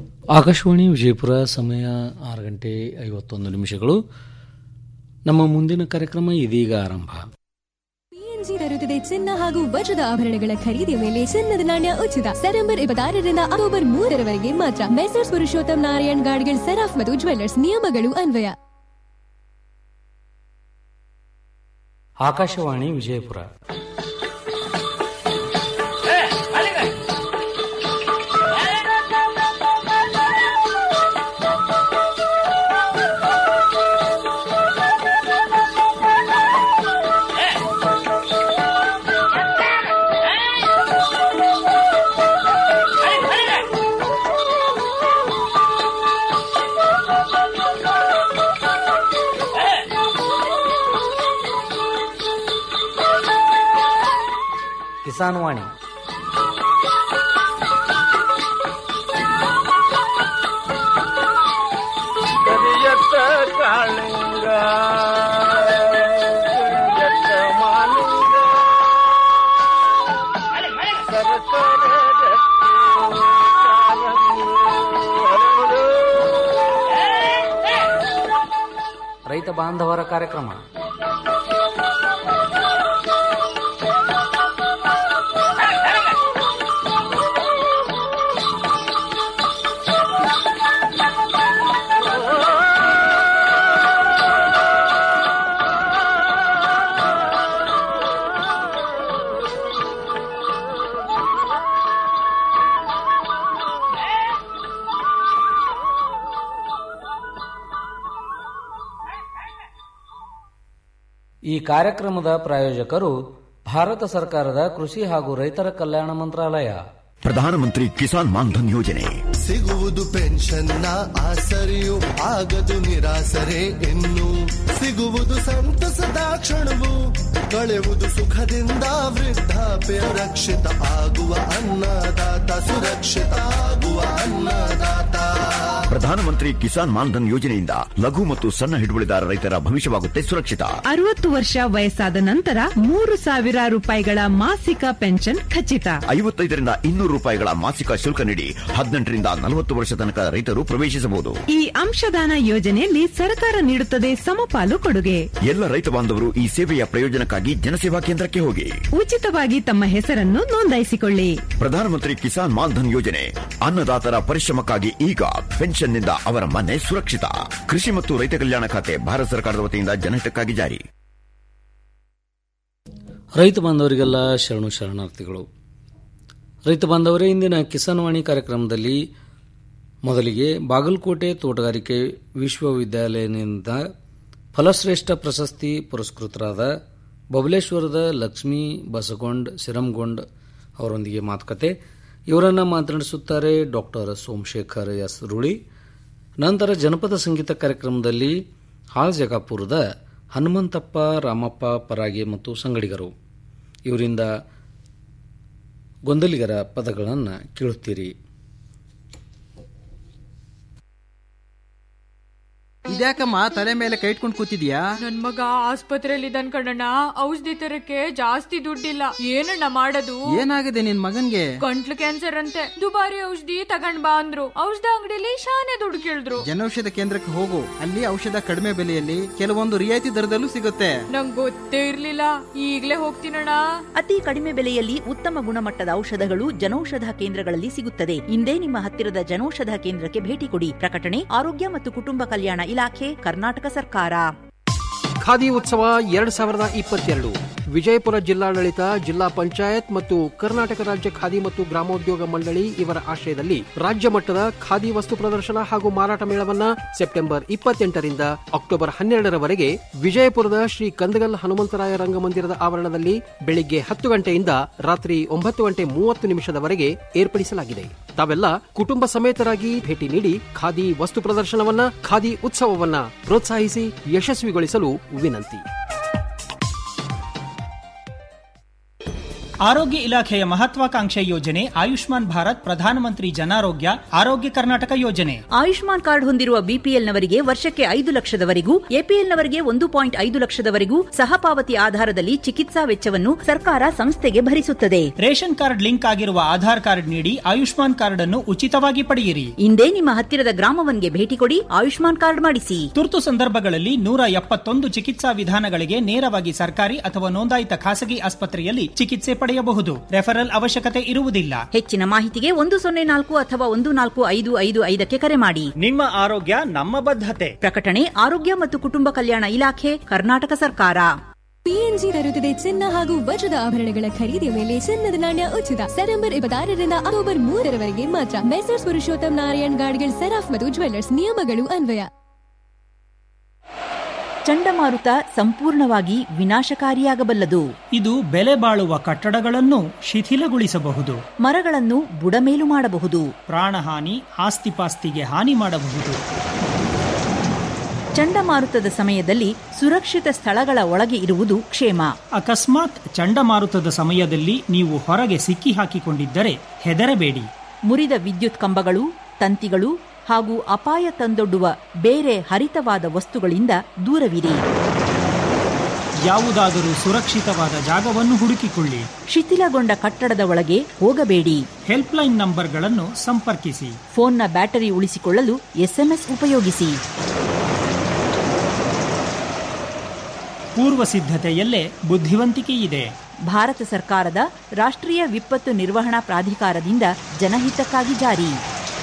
ಆಕಾಶವಾಣಿ ವಿಜಯಪುರ ಸಮಯ ಆರು ಗಂಟೆ ಐವತ್ತೊಂದು ನಿಮಿಷಗಳು ನಮ್ಮ ಮುಂದಿನ ಕಾರ್ಯಕ್ರಮ ಇದೀಗ ಆರಂಭ ಪಿಎನ್ಜಿ ತರುತ್ತದೆ ಚಿನ್ನ ಹಾಗೂ ವಜ್ರದ ಆಭರಣಗಳ ಖರೀದಿಯ ಮೇಲೆ ಚಿನ್ನದ ನಾಣ್ಯ ಉಚಿತ ಸೆಪ್ಟೆಂಬರ್ ಇಪ್ಪತ್ತಾರರಿಂದ ಅಕ್ಟೋಬರ್ ಮೂರರವರೆಗೆ ಮಾತ್ರ ಮೆಸರ್ಸ್ ಪುರುಷೋತ್ತಮ್ ನಾರಾಯಣ್ ಗಾಡ್ಗಿಲ್ ಸೆರಾಫ್ ಮತ್ತು ಜ್ವೆಲ್ಲರ್ಸ್ ನಿಯಮಗಳು ಅನ್ವಯ ಆಕಾಶವಾಣಿ ವಿಜಯಪುರ ಕಿಸಾನ್ ವಾಣಿ ಕರಿಯತ್ತ ಕಾಳಿಂಗ ಕರಿಯತ್ತ ಮಾಲಿಂಗ ಸರಸರ ರಕ್ತಿ ಕಾಲಂಗಿ ಹರಡು. ರೈತ ಬಾಂಧವರ ಕಾರ್ಯಕ್ರಮ ಈ ಕಾರ್ಯಕ್ರಮದ ಪ್ರಾಯೋಜಕರು ಭಾರತ ಸರ್ಕಾರದ ಕೃಷಿ ಹಾಗೂ ರೈತರ ಕಲ್ಯಾಣ ಮಂತ್ರಾಲಯ ಪ್ರಧಾನಮಂತ್ರಿ ಕಿಸಾನ್ ಮಾನ್ಧನ್ ಯೋಜನೆ ಸಿಗುವುದು ಪೆನ್ಷನ್ನ ಆಸರೆಯು ಆಗದು ನಿರಾಸರೆ ಇನ್ನು ಸಿಗುವುದು ಸಂತಸದ ಕ್ಷಣವು ಕಳೆಯುವುದು ಸುಖದಿಂದ ವೃದ್ಧಾಪ್ಯ ರಕ್ಷಿತ ಆಗುವ ಅನ್ನದಾತ ಸುರಕ್ಷಿತ ಆಗುವ ಅನ್ನದಾತ ಪ್ರಧಾನಮಂತ್ರಿ ಕಿಸಾನ್ ಮಾನ್ಧನ್ ಯೋಜನೆಯಿಂದ ಲಘು ಮತ್ತು ಸಣ್ಣ ಹಿಡುವಳಿದಾರ ರೈತರ ಭವಿಷ್ಯವಾಗುತ್ತೆ ಸುರಕ್ಷಿತ ಅರವತ್ತು ವರ್ಷ ವಯಸ್ಸಾದ ನಂತರ ಮೂರು ಸಾವಿರ ರೂಪಾಯಿಗಳ ಮಾಸಿಕ ಪೆನ್ಷನ್ ಖಚಿತ ಐವತ್ತೈದರಿಂದ ಇನ್ನೂರು ರೂಪಾಯಿಗಳ ಮಾಸಿಕ ಶುಲ್ಕ ನೀಡಿ ಹದಿನೆಂಟರಿಂದ ನಲವತ್ತು ವರ್ಷ ತನಕ ರೈತರು ಪ್ರವೇಶಿಸಬಹುದು ಈ ಅಂಶದಾನ ಯೋಜನೆಯಲ್ಲಿ ಸರ್ಕಾರ ನೀಡುತ್ತದೆ ಸಮಪಾಲು ಕೊಡುಗೆ ಎಲ್ಲ ರೈತ ಬಾಂಧವರು ಈ ಸೇವೆಯ ಪ್ರಯೋಜನಕ್ಕಾಗಿ ಜನಸೇವಾ ಕೇಂದ್ರಕ್ಕೆ ಹೋಗಿ ಉಚಿತವಾಗಿ ತಮ್ಮ ಹೆಸರನ್ನು ನೋಂದಾಯಿಸಿಕೊಳ್ಳಿ ಪ್ರಧಾನಮಂತ್ರಿ ಕಿಸಾನ್ ಮಾನ್ಧನ್ ಯೋಜನೆ ಅನ್ನದಾತರ ಪರಿಶ್ರಮಕ್ಕಾಗಿ ಈಗ ಪೆನ್ಷನ್ನಿಂದ ಅವರ ಮನೆ ಸುರಕ್ಷಿತ ಕೃಷಿ ಮತ್ತು ರೈತ ಕಲ್ಯಾಣ ಖಾತೆ ಭಾರತ ಸರ್ಕಾರದ ವತಿಯಿಂದ ಜನಹಿತಕ್ಕಾಗಿ ಜಾರಿ ರೈತ ಬಾಂಧವರಿಗೆಲ್ಲ ಶರಣು ಶರಣಾರ್ಥಿಗಳು ರೈತ ಬಾಂಧವರೇ ಇಂದಿನ ಕಿಸಾನ್ ವಾಣಿ ಕಾರ್ಯಕ್ರಮದಲ್ಲಿ ಮೊದಲಿಗೆ ಬಾಗಲಕೋಟೆ ತೋಟಗಾರಿಕೆ ವಿಶ್ವವಿದ್ಯಾಲಯದಿಂದ ಫಲಶ್ರೇಷ್ಠ ಪ್ರಶಸ್ತಿ ಪುರಸ್ಕೃತರಾದ ಬಬಲೇಶ್ವರದ ಲಕ್ಷ್ಮೀ ಬಸಗೊಂಡ್ ಸಿರಂಗೊಂಡ್ ಅವರೊಂದಿಗೆ ಮಾತುಕತೆ ಇವರನ್ನು ಮಾತನಾಡಿಸುತ್ತಾರೆ ಡಾಕ್ಟರ್ ಸೋಮಶೇಖರ್ ಎಸ್ ರೂಳಿ ನಂತರ ಜನಪದ ಸಂಗೀತ ಕಾರ್ಯಕ್ರಮದಲ್ಲಿ ಹಾಳ್ ಜಗಾಪುರದ ಹನುಮಂತಪ್ಪ ರಾಮಪ್ಪ ಪರಾಗೆ ಮತ್ತು ಸಂಗಡಿಗರು ಇವರಿಂದ ಗೊಂದಲಿಗರ ಪದಗಳನ್ನು ಕೇಳುತ್ತೀರಿ ಇದ್ಯಾಕಮ್ಮ ತಲೆ ಮೇಲೆ ಕೈ ಇಟ್ಕೊಂಡು ಕೂತಿದ್ಯಾ ನನ್ ಮಗ ಆಸ್ಪತ್ರೆಯಲ್ಲಿ ಇದ್ದಾನ್ ಕಣಣ್ಣ ಔಷಧಿ ತರಕ್ಕೆ ಜಾಸ್ತಿ ದುಡ್ಡಿಲ್ಲ ಏನಣ್ಣ ಮಾಡೋದು ಏನಾಗಿದೆ ನಿನ್ ಮಗನ್ಗೆ ಗಂಟ್ಲು ಕ್ಯಾನ್ಸರ್ ಅಂತೆ ದುಬಾರಿ ಔಷಧಿ ತಗೊಂಡ್ ಬಾ ಅಂದ್ರು ಔಷಧ ಅಂಗಡಿಲಿ ಶಾನೆ ದುಡ್ಡು ಕೇಳಿದ್ರು ಜನೌಷಧ ಕೇಂದ್ರಕ್ಕೆ ಹೋಗು ಅಲ್ಲಿ ಔಷಧ ಕಡಿಮೆ ಬೆಲೆಯಲ್ಲಿ ಕೆಲವೊಂದು ರಿಯಾಯಿತಿ ದರದಲ್ಲೂ ಸಿಗುತ್ತೆ ನಂಗ್ ಗೊತ್ತೇ ಇರ್ಲಿಲ್ಲ ಈಗ್ಲೇ ಹೋಗ್ತೀನಣ್ಣ ಅತಿ ಕಡಿಮೆ ಬೆಲೆಯಲ್ಲಿ ಉತ್ತಮ ಗುಣಮಟ್ಟದ ಔಷಧಗಳು ಜನೌಷಧ ಕೇಂದ್ರಗಳಲ್ಲಿ ಸಿಗುತ್ತದೆ ಇಂದೇ ನಿಮ್ಮ ಹತ್ತಿರದ ಜನೌಷಧ ಕೇಂದ್ರಕ್ಕೆ ಭೇಟಿ ಕೊಡಿ ಪ್ರಕಟಣೆ ಆರೋಗ್ಯ ಮತ್ತು ಕುಟುಂಬ ಕಲ್ಯಾಣ ಇಲಾಖೆ ಕರ್ನಾಟಕ ಸರ್ಕಾರ ಖಾದಿ ಉತ್ಸವ ಎರಡ್ ಸಾವಿರದ ಇಪ್ಪತ್ತೆರಡು ವಿಜಯಪುರ ಜಿಲ್ಲಾಡಳಿತ ಜಿಲ್ಲಾ ಪಂಚಾಯತ್ ಮತ್ತು ಕರ್ನಾಟಕ ರಾಜ್ಯ ಖಾದಿ ಮತ್ತು ಗ್ರಾಮೋದ್ಯೋಗ ಮಂಡಳಿ ಇವರ ಆಶ್ರಯದಲ್ಲಿ ರಾಜ್ಯ ಮಟ್ಟದ ಖಾದಿ ವಸ್ತು ಪ್ರದರ್ಶನ ಹಾಗೂ ಮಾರಾಟ ಮೇಳವನ್ನ ಸೆಪ್ಟೆಂಬರ್ ಇಪ್ಪತ್ತೆಂಟರಿಂದ ಅಕ್ಟೋಬರ್ ಹನ್ನೆರಡರವರೆಗೆ ವಿಜಯಪುರದ ಶ್ರೀ ಕಂದಗಲ್ ಹನುಮಂತರಾಯ ರಂಗಮಂದಿರದ ಆವರಣದಲ್ಲಿ ಬೆಳಿಗ್ಗೆ ಹತ್ತು ಗಂಟೆಯಿಂದ ರಾತ್ರಿ ಒಂಬತ್ತು ಗಂಟೆ ಮೂವತ್ತು ನಿಮಿಷದವರೆಗೆ ಏರ್ಪಡಿಸಲಾಗಿದೆ ತಾವೆಲ್ಲ ಕುಟುಂಬ ಸಮೇತರಾಗಿ ಭೇಟಿ ನೀಡಿ ಖಾದಿ ವಸ್ತು ಪ್ರದರ್ಶನವನ್ನ ಖಾದಿ ಉತ್ಸವವನ್ನ ಪ್ರೋತ್ಸಾಹಿಸಿ ಯಶಸ್ವಿಗೊಳಿಸಲು ವಿನಂತಿ ಆರೋಗ್ಯ ಇಲಾಖೆಯ ಮಹತ್ವಾಕಾಂಕ್ಷೆ ಯೋಜನೆ ಆಯುಷ್ಮಾನ್ ಭಾರತ್ ಪ್ರಧಾನಮಂತ್ರಿ ಜನಾರೋಗ್ಯ ಆರೋಗ್ಯ ಕರ್ನಾಟಕ ಯೋಜನೆ ಆಯುಷ್ಮಾನ್ ಕಾರ್ಡ್ ಹೊಂದಿರುವ ಬಿಪಿಎಲ್ನವರಿಗೆ ವರ್ಷಕ್ಕೆ ಐದು ಲಕ್ಷದವರೆಗೂ ಎಪಿಎಲ್ನವರಿಗೆ ಒಂದು ಪಾಯಿಂಟ್ ಐದು ಲಕ್ಷದವರೆಗೂ ಸಹಪಾವತಿ ಆಧಾರದಲ್ಲಿ ಚಿಕಿತ್ಸಾ ವೆಚ್ಚವನ್ನು ಸರ್ಕಾರ ಸಂಸ್ಥೆಗೆ ಭರಿಸುತ್ತದೆ ರೇಷನ್ ಕಾರ್ಡ್ ಲಿಂಕ್ ಆಗಿರುವ ಆಧಾರ್ ಕಾರ್ಡ್ ನೀಡಿ ಆಯುಷ್ಮಾನ್ ಕಾರ್ಡ್ ಅನ್ನು ಉಚಿತವಾಗಿ ಪಡೆಯಿರಿ ಇಂದೇ ನಿಮ್ಮ ಹತ್ತಿರದ ಗ್ರಾಮವನ್ಗೆ ಭೇಟಿ ಕೊಡಿ ಆಯುಷ್ಮಾನ್ ಕಾರ್ಡ್ ಮಾಡಿಸಿ ತುರ್ತು ಸಂದರ್ಭಗಳಲ್ಲಿ ನೂರ ಎಪ್ಪತ್ತೊಂದು ಚಿಕಿತ್ಸಾ ವಿಧಾನಗಳಿಗೆ ನೇರವಾಗಿ ಸರ್ಕಾರಿ ಅಥವಾ ನೋಂದಾಯಿತ ಖಾಸಗಿ ಆಸ್ಪತ್ರೆಯಲ್ಲಿ ಚಿಕಿತ್ಸೆ ಪಡೆಯಬಹುದು ರೆಫರಲ್ ಅವಶ್ಯಕತೆ ಇರುವುದಿಲ್ಲ ಹೆಚ್ಚಿನ ಮಾಹಿತಿಗೆ ಒಂದು ಸೊನ್ನೆ ನಾಲ್ಕು ಅಥವಾ ಒಂದು ನಾಲ್ಕು ಐದು ಐದು ಐದಕ್ಕೆ ಕರೆ ಮಾಡಿ ನಿಮ್ಮ ಆರೋಗ್ಯ ನಮ್ಮ ಬದ್ಧತೆ ಪ್ರಕಟಣೆ ಆರೋಗ್ಯ ಮತ್ತು ಕುಟುಂಬ ಕಲ್ಯಾಣ ಇಲಾಖೆ ಕರ್ನಾಟಕ ಸರ್ಕಾರ ಪಿಎನ್ಜಿ ತರುತ್ತದೆ ಚಿನ್ನ ಹಾಗೂ ವಜ್ರದ ಆಭರಣಗಳ ಖರೀದಿಯ ಮೇಲೆ ಚಿನ್ನದ ನಾಣ್ಯ ಉಚಿತ ಸೆಪ್ಟೆಂಬರ್ ಇಪ್ಪತ್ತಾರರಿಂದ ಅಕ್ಟೋಬರ್ ಮೂರರವರೆಗೆ ಮಾತ್ರ ಮೆಸರ್ಸ್ ಪುರುಷೋತ್ತಮ್ ನಾರಾಯಣ್ ಗಾಡ್ಗಿಲ್ ಸೆರಾಫ್ ಮತ್ತು ಜ್ವೆಲ್ಲರ್ಸ್ ನಿಯಮಗಳು ಅನ್ವಯ ಚಂಡಮಾರುತ ಸಂಪೂರ್ಣವಾಗಿ ವಿನಾಶಕಾರಿಯಾಗಬಲ್ಲದು ಇದು ಬೆಲೆ ಬಾಳುವ ಕಟ್ಟಡಗಳನ್ನು ಶಿಥಿಲಗೊಳಿಸಬಹುದು ಮರಗಳನ್ನು ಬುಡಮೇಲು ಮಾಡಬಹುದು ಪ್ರಾಣಹಾನಿ ಆಸ್ತಿಪಾಸ್ತಿಗೆ ಹಾನಿ ಮಾಡಬಹುದು ಚಂಡಮಾರುತದ ಸಮಯದಲ್ಲಿ ಸುರಕ್ಷಿತ ಸ್ಥಳಗಳ ಒಳಗೆ ಇರುವುದು ಕ್ಷೇಮ ಅಕಸ್ಮಾತ್ ಚಂಡಮಾರುತದ ಸಮಯದಲ್ಲಿ ನೀವು ಹೊರಗೆ ಸಿಕ್ಕಿ ಹಾಕಿಕೊಂಡಿದ್ದರೆ ಹೆದರಬೇಡಿ ಮುರಿದ ವಿದ್ಯುತ್ ಕಂಬಗಳು ತಂತಿಗಳು ಹಾಗೂ ಅಪಾಯ ತಂದೊಡ್ಡುವ ಬೇರೆ ಹರಿತವಾದ ವಸ್ತುಗಳಿಂದ ದೂರವಿರಿ ಯಾವುದಾದರೂ ಸುರಕ್ಷಿತವಾದ ಜಾಗವನ್ನು ಹುಡುಕಿಕೊಳ್ಳಿ ಶಿಥಿಲಗೊಂಡ ಕಟ್ಟಡದ ಒಳಗೆ ಹೋಗಬೇಡಿ ಹೆಲ್ಪ್ಲೈನ್ ನಂಬರ್ಗಳನ್ನು ಸಂಪರ್ಕಿಸಿ ಫೋನ್ನ ಬ್ಯಾಟರಿ ಉಳಿಸಿಕೊಳ್ಳಲು ಎಸ್ಎಂಎಸ್ ಉಪಯೋಗಿಸಿ ಪೂರ್ವ ಸಿದ್ಧತೆಯಲ್ಲೇ ಬುದ್ಧಿವಂತಿಕೆ ಇದೆ ಭಾರತ ಸರ್ಕಾರದ ರಾಷ್ಟ್ರೀಯ ವಿಪತ್ತು ನಿರ್ವಹಣಾ ಪ್ರಾಧಿಕಾರದಿಂದ ಜನಹಿತಕ್ಕಾಗಿ ಜಾರಿ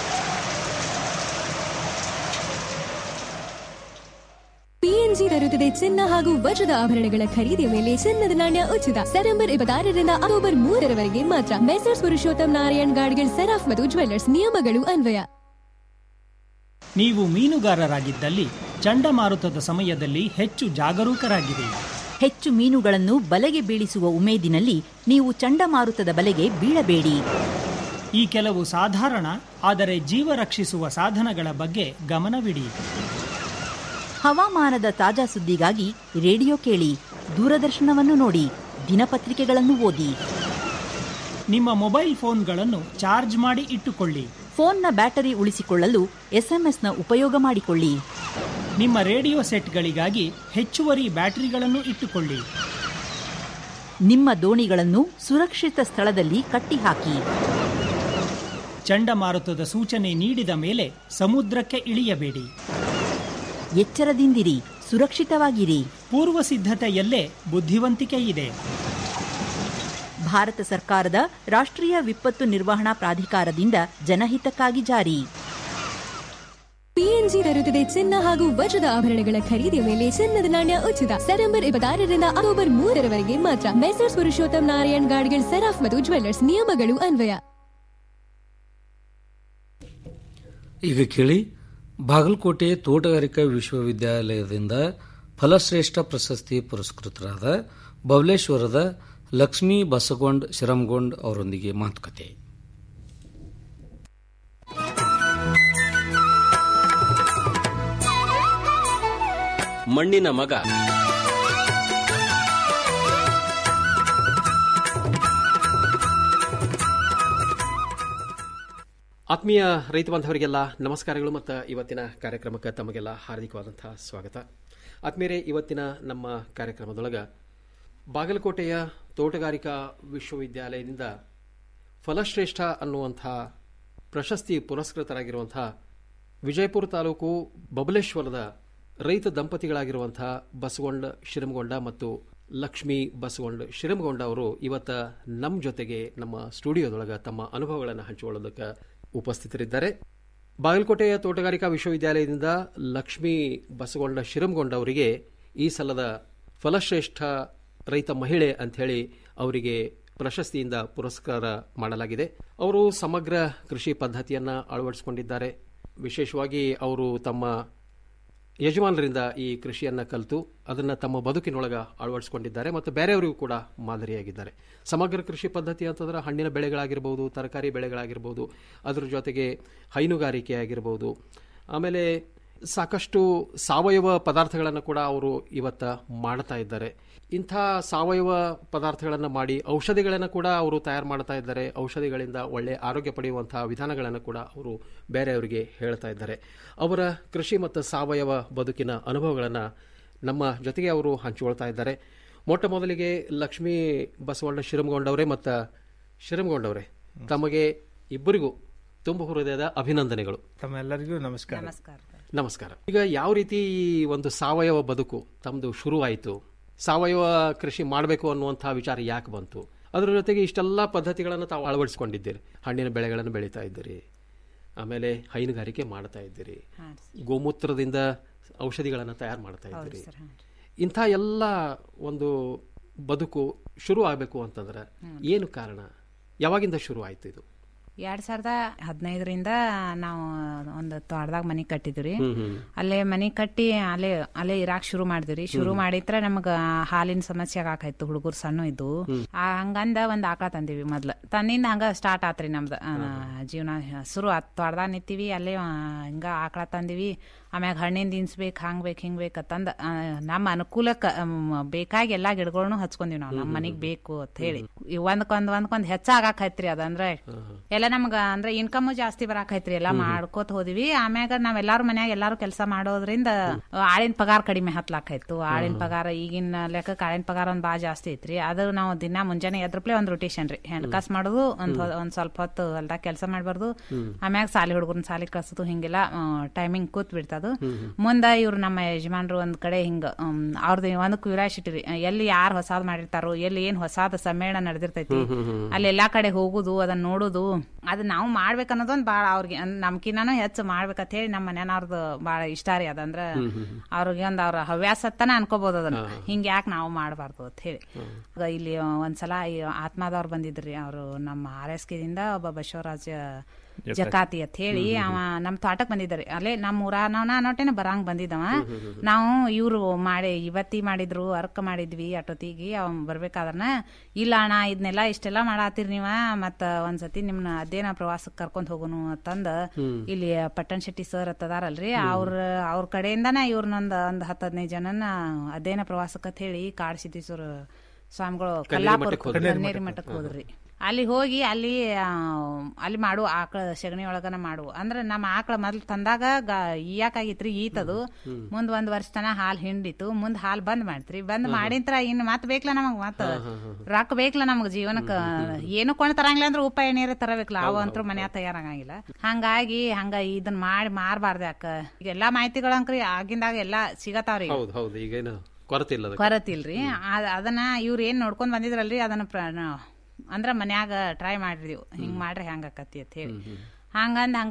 ಪಿಎನ್ಜಿ ತರುತ್ತದೆ ಚಿನ್ನ ಹಾಗೂ ವಜ್ರದ ಆಭರಣಗಳ ಖರೀದಿಯ ಮೇಲೆ ಚಿನ್ನದ ನಾಣ್ಯ ಉಚಿತ ಸೆಪ್ಟೆಂಬರ್ ಇಪ್ಪತ್ತಾರರಿಂದ ಅಕ್ಟೋಬರ್ ಮೂರರವರೆಗೆ ಮಾತ್ರ ಮೆಸರ್ಸ್ ಪುರುಷೋತ್ತಮ್ ನಾರಾಯಣ್ ಗಾಡ್ಗಿಲ್ ಸೆರಾಫ್ ಮತ್ತು ಜ್ವೆಲ್ಲರ್ಸ್ ನಿಯಮಗಳು ಅನ್ವಯ ನೀವು ಮೀನುಗಾರರಾಗಿದ್ದಲ್ಲಿ ಚಂಡಮಾರುತದ ಸಮಯದಲ್ಲಿ ಹೆಚ್ಚು ಜಾಗರೂಕರಾಗಿರಿ ಹೆಚ್ಚು ಮೀನುಗಳನ್ನು ಬಲೆಗೆ ಬೀಳಿಸುವ ಉಮೇದಿನಲ್ಲಿ ನೀವು ಚಂಡಮಾರುತದ ಬಲೆಗೆ ಬೀಳಬೇಡಿ ಈ ಕೆಲವು ಸಾಧಾರಣ ಆದರೆ ಜೀವ ರಕ್ಷಿಸುವ ಸಾಧನಗಳ ಬಗ್ಗೆ ಗಮನವಿಡಿ ಹವಾಮಾನದ ತಾಜಾ ಸುದ್ದಿಗಾಗಿ ರೇಡಿಯೋ ಕೇಳಿ ದೂರದರ್ಶನವನ್ನು ನೋಡಿ ದಿನಪತ್ರಿಕೆಗಳನ್ನು ಓದಿ ನಿಮ್ಮ ಮೊಬೈಲ್ ಫೋನ್ಗಳನ್ನು ಚಾರ್ಜ್ ಮಾಡಿ ಇಟ್ಟುಕೊಳ್ಳಿ ಫೋನ್ನ ಬ್ಯಾಟರಿ ಉಳಿಸಿಕೊಳ್ಳಲು ಎಸ್ಎಂಎಸ್ನ ಉಪಯೋಗ ಮಾಡಿಕೊಳ್ಳಿ ನಿಮ್ಮ ರೇಡಿಯೋ ಸೆಟ್ಗಳಿಗಾಗಿ ಹೆಚ್ಚುವರಿ ಬ್ಯಾಟರಿಗಳನ್ನು ಇಟ್ಟುಕೊಳ್ಳಿ ನಿಮ್ಮ ದೋಣಿಗಳನ್ನು ಸುರಕ್ಷಿತ ಸ್ಥಳದಲ್ಲಿ ಕಟ್ಟಿಹಾಕಿ ಚಂಡಮಾರುತದ ಸೂಚನೆ ನೀಡಿದ ಮೇಲೆ ಸಮುದ್ರಕ್ಕೆ ಇಳಿಯಬೇಡಿ ಎಚ್ಚರದಿಂದಿರಿ ಸುರಕ್ಷಿತವಾಗಿರಿ ಪೂರ್ವ ಸಿದ್ಧತೆಯಲ್ಲೇ ಬುದ್ಧಿವಂತಿಕೆ ಇದೆ ಭಾರತ ಸರ್ಕಾರದ ರಾಷ್ಟ್ರೀಯ ವಿಪತ್ತು ನಿರ್ವಹಣಾ ಪ್ರಾಧಿಕಾರದಿಂದ ಜನಹಿತಕ್ಕಾಗಿ ಜಾರಿ ಪಿಎನ್ಜಿ ತರುತ್ತದೆ ಚಿನ್ನ ಹಾಗೂ ವಜ್ರದ ಆಭರಣಗಳ ಖರೀದಿಯ ಮೇಲೆ ಚಿನ್ನದ ನಾಣ್ಯ ಉಚಿತ ಸೆಪ್ಟೆಂಬರ್ ಇಪ್ಪತ್ತಾರರಿಂದ ಅಕ್ಟೋಬರ್ ಮೂರರವರೆಗೆ ಮಾತ್ರ ಮೆಸರ್ಸ್ ಪುರುಷೋತ್ತಮ್ ನಾರಾಯಣ್ ಗಾಡ್ಗಿಲ್ ಸೆರಾಫ್ ಮತ್ತು ಜ್ವೆಲ್ಲರ್ಸ್ ನಿಯಮಗಳು ಅನ್ವಯ ಈಗ ಕೇಳಿ ಬಾಗಲಕೋಟೆ ತೋಟಗಾರಿಕಾ ವಿಶ್ವವಿದ್ಯಾಲಯದಿಂದ ಫಲಶ್ರೇಷ್ಠ ಪ್ರಶಸ್ತಿ ಪುರಸ್ಕೃತರಾದ ಬಬಲೇಶ್ವರದ ಲಕ್ಷ್ಮೀ ಬಸಗೊಂಡ್ ಶಿರಮಗೊಂಡ್ ಅವರೊಂದಿಗೆ ಮಾತುಕತೆ ಮಣ್ಣಿನ ಮಗ ಆತ್ಮೀಯ ರೈತ ಬಾಂಧವರಿಗೆಲ್ಲ ನಮಸ್ಕಾರಗಳು ಮತ್ತು ಇವತ್ತಿನ ಕಾರ್ಯಕ್ರಮಕ್ಕೆ ತಮಗೆಲ್ಲ ಹಾರ್ದಿಕವಾದಂಥ ಸ್ವಾಗತ ಆತ್ಮೀಯರೇ ಇವತ್ತಿನ ನಮ್ಮ ಕಾರ್ಯಕ್ರಮದೊಳಗೆ ಬಾಗಲಕೋಟೆಯ ತೋಟಗಾರಿಕಾ ವಿಶ್ವವಿದ್ಯಾಲಯದಿಂದ ಫಲಶ್ರೇಷ್ಠ ಅನ್ನುವಂಥ ಪ್ರಶಸ್ತಿ ಪುರಸ್ಕೃತರಾಗಿರುವಂಥ ವಿಜಯಪುರ ತಾಲೂಕು ಬಬಲೇಶ್ವರದ ರೈತ ದಂಪತಿಗಳಾಗಿರುವಂಥ ಬಸಗೊಂಡ ಶಿರಮಗೊಂಡ ಮತ್ತು ಲಕ್ಷ್ಮೀ ಬಸಗೊಂಡ ಶಿರಮಗೊಂಡ ಅವರು ಇವತ್ತ ನಮ್ಮ ಜೊತೆಗೆ ನಮ್ಮ ಸ್ಟುಡಿಯೋದೊಳಗೆ ತಮ್ಮ ಅನುಭವಗಳನ್ನು ಹಂಚಿಕೊಳ್ಳೋದಕ್ಕೆ ಉಪಸ್ಥಿತರಿದ್ದಾರೆ ಬಾಗಲಕೋಟೆಯ ತೋಟಗಾರಿಕಾ ವಿಶ್ವವಿದ್ಯಾಲಯದಿಂದ ಲಕ್ಷ್ಮೀ ಬಸಗೊಂಡ ಶಿರಮಗೊಂಡ ಅವರಿಗೆ ಈ ಸಲದ ಫಲಶ್ರೇಷ್ಠ ರೈತ ಮಹಿಳೆ ಅಂಥೇಳಿ ಅವರಿಗೆ ಪ್ರಶಸ್ತಿಯಿಂದ ಪುರಸ್ಕಾರ ಮಾಡಲಾಗಿದೆ ಅವರು ಸಮಗ್ರ ಕೃಷಿ ಪದ್ಧತಿಯನ್ನು ಅಳವಡಿಸಿಕೊಂಡಿದ್ದಾರೆ ವಿಶೇಷವಾಗಿ ಅವರು ತಮ್ಮ ಯಜಮಾನರಿಂದ ಈ ಕೃಷಿಯನ್ನು ಕಲಿತು ಅದನ್ನು ತಮ್ಮ ಬದುಕಿನೊಳಗೆ ಅಳವಡಿಸಿಕೊಂಡಿದ್ದಾರೆ ಮತ್ತು ಬೇರೆಯವರಿಗೂ ಕೂಡ ಮಾದರಿಯಾಗಿದ್ದಾರೆ ಸಮಗ್ರ ಕೃಷಿ ಪದ್ಧತಿ ಅಂತಂದ್ರೆ ಹಣ್ಣಿನ ಬೆಳೆಗಳಾಗಿರ್ಬೋದು ತರಕಾರಿ ಬೆಳೆಗಳಾಗಿರ್ಬೋದು ಅದರ ಜೊತೆಗೆ ಹೈನುಗಾರಿಕೆ ಆಗಿರ್ಬೋದು ಆಮೇಲೆ ಸಾಕಷ್ಟು ಸಾವಯವ ಪದಾರ್ಥಗಳನ್ನು ಕೂಡ ಅವರು ಇವತ್ತ ಮಾಡ್ತಾ ಇದ್ದಾರೆ ಇಂಥ ಸಾವಯವ ಪದಾರ್ಥಗಳನ್ನು ಮಾಡಿ ಔಷಧಿಗಳನ್ನು ಕೂಡ ಅವರು ತಯಾರು ಮಾಡ್ತಾ ಇದ್ದಾರೆ ಔಷಧಿಗಳಿಂದ ಒಳ್ಳೆ ಆರೋಗ್ಯ ಪಡೆಯುವಂತಹ ವಿಧಾನಗಳನ್ನು ಕೂಡ ಅವರು ಬೇರೆಯವರಿಗೆ ಹೇಳ್ತಾ ಇದ್ದಾರೆ ಅವರ ಕೃಷಿ ಮತ್ತು ಸಾವಯವ ಬದುಕಿನ ಅನುಭವಗಳನ್ನು ನಮ್ಮ ಜೊತೆಗೆ ಅವರು ಹಂಚಿಕೊಳ್ತಾ ಇದ್ದಾರೆ ಮೊಟ್ಟ ಮೊದಲಿಗೆ ಲಕ್ಷ್ಮೀ ಬಸವಣ್ಣ ಶಿರಮಗೊಂಡವರೇ ಮತ್ತು ಶಿರಮಗೊಂಡವರೇ ತಮಗೆ ಇಬ್ಬರಿಗೂ ತುಂಬ ಹೃದಯದ ಅಭಿನಂದನೆಗಳು ತಮ್ಮೆಲ್ಲರಿಗೂ ನಮಸ್ಕಾರ ನಮಸ್ಕಾರ ಈಗ ಯಾವ ರೀತಿ ಈ ಒಂದು ಸಾವಯವ ಬದುಕು ತಮ್ಮದು ಶುರುವಾಯಿತು ಸಾವಯವ ಕೃಷಿ ಮಾಡಬೇಕು ಅನ್ನುವಂಥ ವಿಚಾರ ಯಾಕೆ ಬಂತು ಅದರ ಜೊತೆಗೆ ಇಷ್ಟೆಲ್ಲ ಪದ್ಧತಿಗಳನ್ನು ತಾವು ಅಳವಡಿಸಿಕೊಂಡಿದ್ದೀರಿ ಹಣ್ಣಿನ ಬೆಳೆಗಳನ್ನು ಬೆಳೀತಾ ಇದ್ದೀರಿ ಆಮೇಲೆ ಹೈನುಗಾರಿಕೆ ಮಾಡ್ತಾ ಇದ್ದೀರಿ ಗೋಮೂತ್ರದಿಂದ ಔಷಧಿಗಳನ್ನು ತಯಾರು ಮಾಡ್ತಾ ಇದ್ದೀರಿ ಇಂಥ ಎಲ್ಲ ಒಂದು ಬದುಕು ಶುರು ಆಗಬೇಕು ಅಂತಂದ್ರೆ ಏನು ಕಾರಣ ಯಾವಾಗಿಂದ ಶುರು ಆಯ್ತು ಇದು ಎರಡ್ ಸಾವಿರದ ಹದಿನೈದರಿಂದ ನಾವು ಒಂದು ತೋಟದಾಗ ಮನಿ ಕಟ್ಟಿದ್ವಿ ಹ್ಮ್, ಹ್ಮ್. ಅಲ್ಲೇ ಮನಿ ಕಟ್ಟಿ ಅಲ್ಲೇ ಅಲ್ಲೇ ಇರಾಕ್ ಶುರು ಮಾಡಿದ್ವಿ ಶುರು ಮಾಡಿತ್ರ ನಮಗ ಹಾಲಿನ ಸಮಸ್ಯೆ ಆಗಾಕೈತು ಹುಡುಗರು ಸಣ್ಣ ಇದ್ದು ಆ ಹಂಗಂದ ಒಂದ್ ಆಕಳ ತಂದಿವಿ ಮೊದ್ಲ ತಂದಿಂದ ಹಂಗ ಸ್ಟಾರ್ಟ್ ಆತ್ರಿ ನಮ್ದು ಆ, ಜೀವನ ಶುರು ಆತ್ ತೋಟದಾಗ ನಿಂತೀವಿ ಅಲ್ಲೇ ಆ, ಹಿಂಗ ಆಕಳ ತಂದಿವಿ ಆಮ್ಯಾಗ ಹಣ್ಣಿನ ದಿನ್ಸ್ಬೇಕು ಹಂಗ್ ಬೇಕು ಹಿಂಗ್ ಬೇಕು ತಂದ ನಮ್ಮ ಅನುಕೂಲಕ್ಕ ಅಮ್, ಬೇಕಾಗಿ ಎಲ್ಲಾ ಗಿಡಗಳ್ನು ಹಚ್ಕೊಂಡಿವಿ ನಾವು ನಮ್ಮ ಮನಿಗ್ ಬೇಕು ಅಂತ ಹೇಳಿ ಈ ಒಂದ್ಕೊಂದ್ ಒಂದ್ಕೊಂದ್ ಹೆಚ್ಚಾಗಾಕೈತ್ರಿ ಅದಂದ್ರೆ ಎಲ್ಲ ನಮ್ಗ ಅಂದ್ರೆ ಇನ್ಕಮ್ ಜಾಸ್ತಿ ಬರಾಕೈತ್ರಿ ಎಲ್ಲಾ ಮಾಡ್ಕೋತ ಹೋದಿವಿ ಆಮ್ಯಾಗ ನಾವೆಲ್ಲಾರು ಮನ್ಯಾಗ ಎಲ್ಲಾರು ಕೆಲಸ ಮಾಡೋದ್ರಿಂದ ಆಳಿನ ಪಗಾರ ಕಡಿಮೆ ಹತ್ಲಾಕೈತು ಆಳಿನ ಪಗಾರ ಈಗಿನ ಲೆಕ್ಕಕ್ಕೆ ಆಳಿನ ಪಗಾರ ಒಂದ್ ಬಾ ಜಾಸ್ತಿ ಐತ್ರಿ ಅದು ನಾವು ದಿನ ಮುಂಜಾನೆ ಎದ್ರಪ್ಲೆ ಒಂದ್ ರೊಟೇಷನ್ ರೀ ಹೆಣ್ಕಾಸ್ ಮಾಡೋದು ಒಂದ್ ಹೊ- ಒಂದ್ ಸ್ವಲ್ಪ ಹೊತ್ತು ಹೊಲ್ದಾಗ ಕೆಲಸ ಮಾಡ್ಬಾರ್ದು ಆಮ್ಯಾಗ ಸಾಲಿ ಹುಡುಗರ್ನ ಸಾಲಿ ಕಳ್ಸೋದು ಹಿಂಗೆಲ್ಲ ಟೈಮಿಂಗ್ ಕೂತ್ ಬಿಡ್ತದು ಮುಂದ ಇವ್ರು ನಮ್ಮ ಯಜಮಾನ್ರು ಒಂದ್ ಕಡೆ ಹಿಂಗ ಹ್ಮ್, ಅವ್ರದ್ದು ಒಂದು ಕ್ಯೂರಿಯಾಸಿಟಿ ರೀ ಎಲ್ಲಿ ಯಾರು ಹೊಸಾದ್ ಮಾಡಿರ್ತಾರೋ ಎಲ್ಲಿ ಏನ್ ಹೊಸಾದ ಸಮ್ಮೇಳನ ನಡೆದಿರ್ತೈತಿ ಅಲ್ಲಿ ಎಲ್ಲಾ ಕಡೆ ಹೋಗುದು ಅದನ್ನ ನೋಡುದು ಅದ್ ನಾವು ಮಾಡ್ಬೇಕು ಅನ್ನೋದೊಂದ್ ಬಾಳ ಅವ್ರಿಗೆ ಅಂದ್- ನಮ್ಕಿನ್ನಾನು ಹೆಚ್ಚು ಮಾಡ್ಬೇಕಂತ ಹೇಳಿ ನಮ್ಮ ಮನೆಯವ್ರದ್ದು ಬಾಳ ಇಷ್ಟ ರೀ ಅದಂದ್ರ ಅವ್ರಿಗೆ ಒಂದ್ ಅವ್ರ ಹವ್ಯಾಸತ್ತನ ಅನ್ಕೋಬಹುದು ಅದನ್ನ ಹಿಂಗ ಯಾಕೆ ನಾವು ಮಾಡಬಾರ್ದು ಅಂತ ಹೇಳಿ ಆಗ ಇಲ್ಲಿ ಒಂದ್ಸಲ ಈ ಆತ್ಮದವ್ರು ಬಂದಿದ್ರಿ ಅವರು ನಮ್ಮ ಆರ್ ಎಸ್ ದಿಂದ ಒಬ್ಬ ಬಸವರಾಜ ಜಕಾತಿ ಅಂತ ಹೇಳಿ ಅವ ನಮ್ ತೋಟಕ್ ಬಂದಿದ್ರಿ ಅಲ್ಲೇ ನಮ್ಮ ಊರ ನಾವ್ ನೋಟೇನೆ ಬರಂಗ್ ಬಂದಿದ್ದವ ನಾವು ಇವ್ರು ಮಾಡಿ ಇವತ್ತಿ ಮಾಡಿದ್ರು ಅರ್ಕ ಮಾಡಿದ್ವಿ ಅಟೋತಿಗಿ ಅವ್ ಬರ್ಬೇಕಾದ್ರನ ಇಲ್ಲ ಅಣ್ಣ ಇದನ್ನೆಲ್ಲ ಇಷ್ಟೆಲ್ಲ ಮಾಡಾತಿರ್ ನೀವ ಮತ್ತ ಒಂದ್ಸತಿ ನಿಮ್ನ ಅದೇನ ಪ್ರವಾಸಕ್ಕೆ ಕರ್ಕೊಂಡ್ ಹೋಗುನು ಅಂತಂದ ಇಲ್ಲಿ ಪಟ್ಟಣ್ ಶೆಟ್ಟಿ ಸರ್ ಅತ್ತದಾರಲ್ರಿ ಅವ್ರ ಅವ್ರ ಕಡೆಯಿಂದನ ಇವ್ರನ್ನೊಂದ್ ಒಂದ್ ಹತ್ತ್ ಹದಿನೈದು ಜನನ ಅದೇನ ಪ್ರವಾಸಕ್ಕೆ ಅಂತ ಹೇಳಿ ಕಾಡಸಿದ್ದೇಶ್ವರ ಸ್ವಾಮಿಗಳು ಕಲ್ಲಾಪುರ ಮಠಕ್ಕೆ ಹೋದ್ರಿ. ಕನ್ನೇರಿ ಮಠಕ್ಕೆ ಹೋದ್ರಿ ಅಲ್ಲಿ ಹೋಗಿ ಅಲ್ಲಿ ಆ, ಅಲ್ಲಿ ಮಾಡು ಆಕಳ ಸಗಣಿ ಒಳಗನ ಮಾಡು ಅಂದ್ರ ನಮ್ಮ ಆಕಳ ಮೊದ್ಲು ತಂದಾಗ ಈಯಾಕಾಗಿತ್ರಿ ಈತದು ಮುಂದ್ ಒಂದ್ ವರ್ಷ ತನ ಹಾಲ್ ಹಿಂಡಿತು ಮುಂದ್ ಹಾಲ್ ಬಂದ್ ಮಾಡ್ತ್ರಿ ಬಂದ್ ಮಾಡಿಂತ್ರ ಇನ್ ಮತ್ ಬೇಕಲ್ಲ ನಮಗ್ ಮತ್ ರೊಕ್ಕ ಬೇಕಲ್ಲ ನಮಗ್ ಜೀವನಕ್ಕ ಏನು ಕೊಂಡ್ ತರಂಗಿಲ್ಲ ಅಂದ್ರೆ ಉಪ ಎಣ್ಣೀರ ತರಬೇಕಲ್ಲ ಅವ ಅಂತೂ ಮನ್ಯಾಗ ತಯಾರಾಗಂಗಿಲ್ಲ ಹಂಗಾಗಿ ಹಂಗ ಇದನ್ ಮಾಡಿ ಮಾರಬಾರ್ದು ಯಾಕ ಈಗ ಎಲ್ಲಾ ಮಾಹಿತಿಗಳಂಕ್ರಿ ಆಗಿಂದಾಗ ಎಲ್ಲಾ ಸಿಗತಾವ್ರಿ ಹೌದು ಹೌದು ಈಗೇನು ಕೊರತೆ ಇಲ್ಲ ಅದಕ್ಕೆ. ಕೊರತಿಲ್ರಿ ಅದ್- ಅದನ್ನ ಇವ್ರ ಏನ್ ನೋಡ್ಕೊಂಡ್ ಬಂದಿದ್ರಲ್ರಿ ಅದನ್ನ ಪ್ರ- ನ- ಅಂದ್ರ ಮನ್ಯಾಗ ಟ್ರೈ ಮಾಡಿದ್ವಿ ಹಿಂಗ್ ಮಾಡ್ರಿ ಹೆಂಗ ಆಕತಿ ಅಂತ ಹೇಳಿ ಹಂಗಂದ್ ಹಂಗ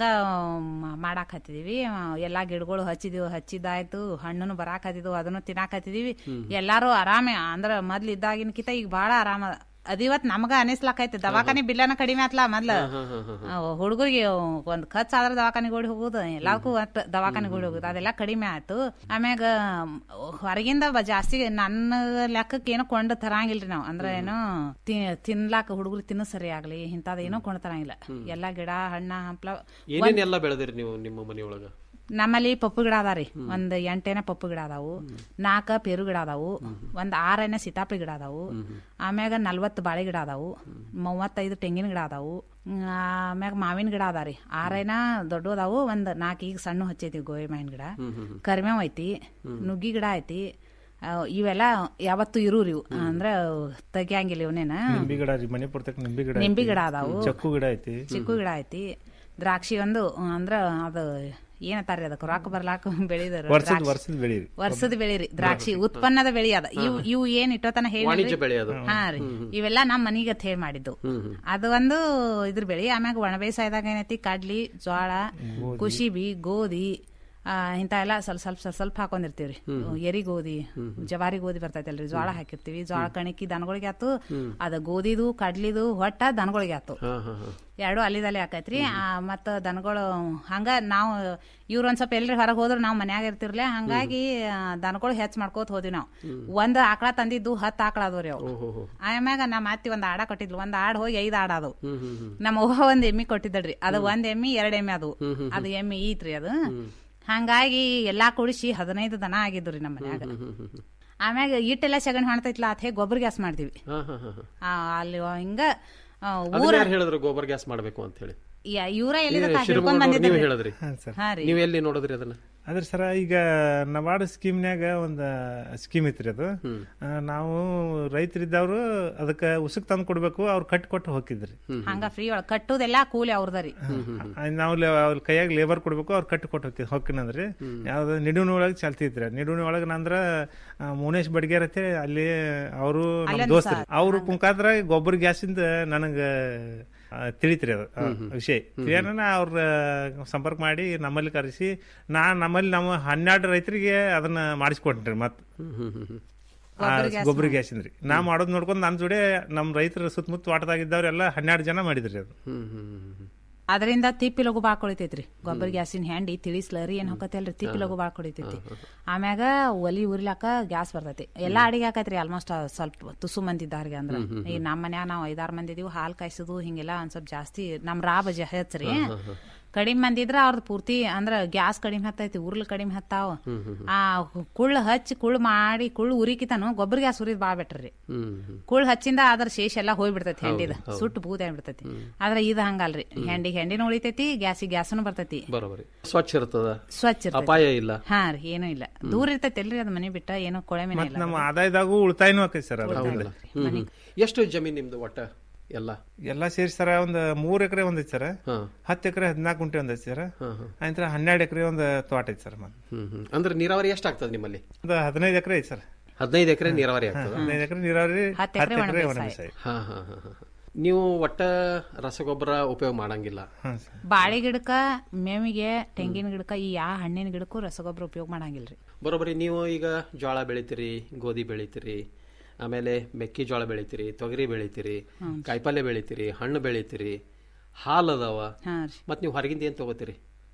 ಮಾಡಾಕ್ ಹತ್ತಿದೀವಿ ಎಲ್ಲಾ ಗಿಡಗಳು ಹಚ್ಚಿದೀವಿ ಹಚ್ಚಿದಾಯ್ತು ಹಣ್ಣುನು ಬರಾಕ್ ಹತ್ತಿದ್ವು ಅದನ್ನು ತಿನ್ನಾಕ್ ಹತ್ತಿದೀವಿ ಎಲ್ಲಾರು ಆರಾಮೆ ಅಂದ್ರ ಮೊದ್ಲು ಇದ್ದಾಗಿನಕಿತ ಈಗ ಬಹಳ ಆರಾಮ ಅದಿವತ್ ನಮಗ ಅನಿಸ್ಲಾಕೈತಿ ದವಾಖಾನಿ ಬಿಲ್ಲನ ಕಡಿಮೆ ಆತ್ಲಾ ಮೊದ್ಲ ಹುಡುಗರಿಗೆ ಒಂದ್ ಖರ್ಚು ಆದ್ರ ದವಾಖಾನಿಗೆ ಓಡಿ ಹೋಗುದು ಎಲ್ಲಾರ್ಗೂ ಒಟ್ ದವಾಖಾನಿಗೆ ಓಡಿ ಹೋಗುದು ಅದೆಲ್ಲ ಕಡಿಮೆ ಆಯ್ತು ಆಮ್ಯಾಗ ಹೊರಗಿಂದ ಬ- ಜಾಸ್ತಿ ನನ್ನ ಲೆಕ್ಕಕ್ಕೆ ಏನೋ ಕೊಂಡು ತರಂಗಿಲ್ರಿ ನಾವು ಅಂದ್ರೆ ಏನು ತಿ- ತಿನ್ಲಾಕ ಹುಡುಗರು ತಿನ್ನೋ ಸರಿ ಆಗ್ಲಿ ಇಂಥದ್ ಏನೋ ಕೊಂಡು ತರಂಗಿಲ್ಲ ಎಲ್ಲಾ ಗಿಡ ಹಣ್ಣ ಹಂಪ್ಲ ಏನೇನೆಲ್ಲ ಬೆಳೆದಿರಿ ನೀವು ನಿಮ್ಮ ಮನೆಯೊಳಗ ನಮ್ಮಲ್ಲಿ ಪಪ್ಪು ಗಿಡ ಅದಾರಿ ಒಂದ್ ಎಂಟೇನ ಪಪ್ಪು ಗಿಡ ಅದಾವು ನಾಲ್ಕ ಪೇರು ಗಿಡ ಅದಾವು ಒಂದ್ ಆರನ ಸೀತಾಫಲ ಗಿಡ ಅದಾವು ಆಮ್ಯಾಗ ನಲ್ವತ್ತು ಬಾಳೆ ಗಿಡ ಅದಾವು ಮೂವತ್ತೈದು ತೆಂಗಿನ ಗಿಡ ಅದಾವು ಹ್ಮ್, ಆಮ್ಯಾಗ ಮಾವಿನ ಗಿಡ ಅದಾರಿ ಆರೇನ ದೊಡ್ಡ ಅದಾವು ಒಂದ್ ನಾಲ್ಕು ಈಗ ಸಣ್ಣ ಹಚ್ಚೈತಿ ಗೋವಿ ಮಾವಿನ ಗಿಡ ಕರಿಮೇವ್ ಐತಿ ನುಗ್ಗಿ ಗಿಡ ಐತಿ ಆ, ಇವೆಲ್ಲ ಯಾವತ್ತು ಇರೂರಿ ಇವು ಅಂದ್ರ ತೆಗಿಯಂಗಿಲ್ಲ ಇವನೇನ ನಿಂಬಿ ಗಿಡ ರೀ ಮನೆ ಪುರ್ತಕ ನಿಂಬಿ ಗಿಡ ನಿಂಬಿ ಐತಿ. ಗಿಡ ಅದಾವು ಚಕ್ಕು ಗಿಡ ಐತಿ ಚಿಕ್ಕು ಗಿಡ ಐತಿ ದ್ರಾಕ್ಷಿ ಒಂದು ಅಂದ್ರ ಅದು ಏನತ್ತಾರ್ರಿ ಅದಕ್ಕೆ ರೊಕ್ಕ ಬರ್ಲಾಕ ಬೆಳಿದಾರ ವರ್ಷದ ವರ್ಷದ ಬೆಳಿ ರೀ. ವರ್ಷದ ಬೆಳಿ ರೀ ದ್ರಾಕ್ಷಿ ಉತ್ಪನ್ನದ ಬೆಳಿ ಅದ ಇವು ಇವು ಏನ್ ಇಟ್ಟೋತನ ಹೇಳಿ ವಾಣಿಜ್ಯ ಬೆಳೆ ಅದು. ಹಾ ರೀ ಇವೆಲ್ಲ ನಮ್ ಮನಿಗೆ ಅಂತ ಹೇಳಿ ಮಾಡಿದ್ದು ಅದು ಒಂದು ಇದ್ರ ಬೆಳಿ ಆಮ್ಯಾಗ ಒಣ ಬೇಸಾಯದಾಗ ಏನೈತಿ ಕಡ್ಲಿ ಜೋಳ ಕುಶಿಬಿ ಗೋಧಿ ಆ, ಇಂಥ ಎಲ್ಲ ಸ್ವಲ್ಪ ಸ್ವಲ್ಪ ಸ್ವಲ್ಪ ಸ್ವಲ್ಪ ಹಾಕೊಂಡಿರ್ತೀವ್ರಿ ಎರಿ ಗೋಧಿ ಜವಾರಿ ಗೋಧಿ ಬರ್ತೈತಲ್ರಿ ಜೋಳ ಹಾಕಿರ್ತೀವಿ ಜೋಳ ಕಣಕಿ ದನಗಳಿಗೆ ಆತು ಅದ ಗೋಧಿದು ಕಡ್ಲಿದು ಹೊಟ್ಟ ದನಗಳಿಗೆ ಆತು ಹಾ ಹಾ ಹಾ ಎರಡು ಅಲ್ಲಿದಲ್ಲಿ ಹಾಕೈತ್ರಿ ಆ, ಮತ್ತ ದನಗಳು ಹಂಗ ನಾವು ಇವ್ರ ಒಂದ್ ಸ್ವಲ್ಪ ಎಲ್ರಿ ಹೊರಗೆ ಹೋದ್ರ ನಾವ್ ಮನ್ಯಾಗ ಇರ್ತಿರ್ಲೆ ಹಂಗಾಗಿ ಆ, ದನಗಳು ಹೆಚ್ಚ್ ಮಾಡ್ಕೋತ ಹೋದ್ವಿ ನಾವು ಒಂದ್ ಆಕಳ ತಂದಿದ್ದು ಹತ್ತು ಆಕಳ ಅದಾವ್ರಿ ಅವು ಆಮ್ಯಾಗ ನಮ್ಮ ಅತ್ತಿ ಒಂದ್ ಆಡ ಕೊಟ್ಟಿದ್ಲು ಒಂದ್ ಆಡ್ ಹೋಗಿ ಐದ್ ಆಡ ಅದು ನಮ್ಮ ಅವ್ವ ಒಂದ್ ಎಮ್ಮಿ ಕೊಟ್ಟಿದ್ದಳ್ರಿ ಅದು ಒಂದ್ ಎಮ್ಮಿ ಎರಡ್ ಎಮ್ಮಿ ಅದು ಅದು ಎಮ್ಮಿ ಈತ್ರಿ ಅದು ಹಂಗಾಗಿ ಎಲ್ಲಾ ಕುಡಿಸಿ ಹದಿನೈದು ದನ ಆಗಿದ್ರಿ ನಮ್ಮ ಮನ್ಯಾಗ ಆಮ್ಯಾಗ ಇಟ್ಟೆಲ್ಲ ಸಗಣಿ ಹೊಣ್ತೈತ್ಲ ಅತ್ ಹೇಗೆ ಗೊಬ್ಬರ ಗ್ಯಾಸ್ ಮಾಡ್ತೀವಿ ಹಾ ಹಾ ಹಾ ಹಾ. ಆ, ಅಲ್ಲಿ ಹಿಂಗ ಆ, ಅದನ್ನ ಊರ ಯಾರು ಹೇಳಿದ್ರು ಗೋಬರ್ ಗ್ಯಾಸ್ ಮಾಡ್ಬೇಕು ಅಂತ ಹೇಳಿ ಯಾ- ಇವ್ರ ಎಲ್ಲಿದ ನೀವು ಶಿರಮೂರ್ನವ್ರು ಬಂದಿದ್ರಿ ನೀವು ಹೇಳಿದ್ರಿ ಹಾ ರೀ ನೀವು ಎಲ್ಲಿ ನೋಡಿದ್ರಿ ಅದನ್ನ ಅದ್ರ ಸರ ಈಗ ನವಾರ್ಡ್ ಸ್ಕೀಮ್ನ್ಯಾಗ ಒಂದು ಸ್ಕೀಮ್ ಐತ್ರಿ ಅದು ಆ, ನಾವು ರೈತರಿದ್ದವ್ರು ಅದಕ್ಕೆ ಉಸುಕ್ ತಂದು ಕೊಡ್ಬೇಕು ಅವ್ರು ಕಟ್ ಕೊಟ್ಟು ಹೋಗಿದ್ರಿ ಹಂಗ ಫ್ರೀ ಒಳಗ್ ಕಟ್ಟುದೆಲ್ಲ ಕೂಲಿ ಅವ್ರದರಿ ನಾವು ಅವ್ರ ಕೈಯಾಗ ಲೇಬರ್ ಕೊಡ್ಬೇಕು ಅವ್ರು ಕಟ್ಟಿ ಕೊಟ್ಟು ಹೋಗ್ತಿ ಹೊಕ್ಕಿನಂದ್ರಿ ಯಾವ್ದು ನಿಡುವಣಿ ಒಳಗೆ ಚಾಲ್ತಿದ್ರಿ ನಿಡುವಣಿ ಒಳಗೆ ನಂದ್ರ ಆ, ಮುನೇಶ್ ಬಡ್ಗೇರ್ ಅಂತ ಹೇಳಿ ಅಲ್ಲಿ ಅವರು ನಮ್ಮ ಅಲ್ಲೊಂದ್ ದೋಸ್ತರು ಅವ್ರ ಮುಖಾಂತರ ಗೊಬ್ಬರ ಗ್ಯಾಸಿಂದ ನನಗ ಆ, ತಿಳಿತ್ರಿ ಅದು ಆ, ವಿಷಯ ತಿಳಿಯೋಣ ಅವ್ರ ಸಂಪರ್ಕ ಮಾಡಿ ನಮ್ಮಲ್ಲಿ ಕರೆಸಿ ನಾ ನಮ್ಮಲ್ಲಿ ನಮ್ಮ ಹನ್ನೆರಡು ರೈತರಿಗೆ ಅದನ್ನ ಮಾಡಿಸ್ಕೊಟ್ರಿ ಮತ್ ಗೊಬ್ಬರ ಗ್ಯಾಸ್ ರೀ ನಾ ಮಾಡೋದ್ ನೋಡ್ಕೊಂಡು ನನ್ನ ಜೋಡಿ ನಮ್ಮ ರೈತರ ಸುತ್ತಮುತ್ತ ತೋಟದಾಗಿದ್ದವ್ರೆಲ್ಲ ಹನ್ನೆರಡು ಜನ ಮಾಡಿದ್ರಿ ಅದು ಅದರಿಂದ ತಿಪ್ಪಿ ಲಘು ಬಾಳ್ ಕೊಳಿತೈತ್ರಿ ಗೊಬ್ಬರ ಗ್ಯಾಸಿನ ಹ್ಯಾಂಡಿ ತಿಳಿಸ್ಲರಿ ಏನ್ ಹೊಕತ್ತಲ್ರಿ ತಿಪ್ಪಿ ಲಘು ಬಾಳ್ ಕೊಳಿತೈತಿ ಆಮ್ಯಾಗ ಒಲಿ ಉರಿಲಾಕ ಗ್ಯಾಸ್ ಬರ್ತೈತಿ ಎಲ್ಲಾ ಅಡಿಗೆ ಆಕೈತ್ರಿ ಆಲ್ಮೋಸ್ಟ್ ಸ್ವಲ್ಪ ತುಸು ಮಂದಿ ಇದ್ದಾರ್ಗೆ ಅಂದ್ರ ಈಗ ನಮ್ಮ ಮನ್ಯಾಗ ನಾವ್ ಐದಾರು ಮಂದಿ ಇದೀವಿ ಹಾಲ್ ಕಾಯಿಸೋದು ಹಿಂಗೆಲ್ಲ ಒಂದ್ ಸ್ವಲ್ಪ ಜಾಸ್ತಿ ನಮ್ ರಾಬ ಜ ಹೆಚ್ಚ್ರಿ ಕಡಿಮೆ ಮಂದಿ ಇದ್ರ ಅವ್ರದ್ದು ಪೂರ್ತಿ ಅಂದ್ರ ಗ್ಯಾಸ್ ಕಡಿಮೆ ಹತ್ತೈತಿ ಉರ್ಲ್ ಕಡಿಮೆ ಹತ್ತಾವ ಆ ಕುಳ್ಳು ಹಚ್ಚಿ ಕುಳ್ಳು ಮಾಡಿ ಕುಳ್ಳು ಉರಿಕಿತನು ಗೊಬ್ಬರ ಗ್ಯಾಸ್ ಉರಿದ್ ಬಾ ಬೆಟ್ರಿ ಕುಳ್ಳು ಹಚ್ಚಿಂದ ಅದ್ರ ಶೇಷ ಎಲ್ಲಾ ಹೋಗ್ಬಿಡ್ತೈತಿ ಹೆಂಡಿದ ಸುಟ್ಟು ಬೂದ್ ಆಗ್ಬಿಡ್ತೈತಿ ಆದ್ರ ಇದು ಹಂಗಲ್ರಿ ಹೆಂಡಿ ಹೆಂಡಿನ ಉಳಿತೈತಿ ಗ್ಯಾಸಿಗೆ ಗ್ಯಾಸನು ಬರ್ತೈತಿ ಬರೋಬರಿ ಸ್ವಚ್ಛ ಇರ್ತದ ಸ್ವಚ್ಛ ಇರ್ತೈತಿ. ಅಪಾಯ ಇಲ್ಲ ಹಾ ರೀ ಏನೂ ಇಲ್ಲ ದೂರ ಇರ್ತೈತಿ ಅದ್ ಮನಿ ಬಿಟ್ಟ ಏನೋ ಕೊಳೆ ಮನೆ ಮತ್ ಇಲ್ಲ ನಮ್ಮ ಆದಾಯದಾಗೂ ಉಳಿತಾಯನೂ ಆಕೈತಿ ಸರ್ ಅದರಿಂದ ಹ್ಮ್, ಹ್ಮ್. ಎಷ್ಟು ಜಮೀನ್ ನಿಮ್ದು ಒಟ್ಟ ಎಲ್ಲ ಎಲ್ಲ ಸೇರಿ ಸರ ಒಂದ್ ಮೂರ್ ಎಕರೆ ಒಂದೈತಿ ಸರ್ ಹತ್ತು ಎಕರೆ ಹದಿನಾಲ್ಕು ಗುಂಟೆ ಒಂದೈತಿ ಸರ್ ಆಯ್ತು ಹನ್ನೆರಡು ಎಕರೆ ಒಂದು ತೋಟ ಐತಿ ಸರ್ ಮತ್ತೆ ಹ್ಮ್ ಹ್ಮ್ ಅಂದ್ರೆ ನೀರಾವರಿ ಎಷ್ಟಾಗ್ತದೆ ನಿಮ್ಮಲ್ಲಿ ಒಂದು ಹದಿನೈದು ಎಕರೆ ಐತಿ ಸರ್ ಹದಿನೈದು ಎಕರೆ ನೀರಾವರಿ ಆಗ್ತದ ಹದಿನೈದು ಎಕರೆ ನೀರಾವರಿ ಹತ್ತು ಹತ್ತು ಎಕರೆ ಎಕರೆ ಒಣ ಒಣ ಬೇಸಾಯ. ಬೇಸಾಯ ಹಾ ಹಾ ಹಾ ಹಾ. ನೀವು ಒಟ್ಟ ರಸಗೊಬ್ಬರ ಉಪಯೋಗ ಮಾಡಂಗಿಲ್ಲ ಬಾಳೆ ಗಿಡಕ್ಕ ಮೇವಿಗೆ ತೆಂಗಿನ ಗಿಡಕ್ಕ ಈ ಯಾ ಹಣ್ಣಿನ ಗಿಡಕ್ಕೂ ರಸಗೊಬ್ಬರ ಉಪಯೋಗ ಮಾಡಂಗಿಲ್ರಿ ಬರೋಬ್ಬರಿ ನೀವು ಈಗ ಜೋಳ ಬೆಳಿತೀರಿ ಗೋಧಿ ಬೆಳಿತೀರಿ ಆಮೇಲೆ ಮೆಕ್ಕೆಜೋಳ ಬೆಳಿತೀರಿ ತೊಗರಿ ಬೆಳಿತೀರಿ ಕಾಯಿಪಲ್ಯ ಬೆಳಿತೀರಿ ಹಣ್ಣು ಬೆಳಿತೀರಿ ಹಾಲು ಅದಾವ ಹಾ ರೀ ಮತ್ ನೀವು ಹೊರಗಿಂದ ಏನ್ ತಗೋತೀರಿ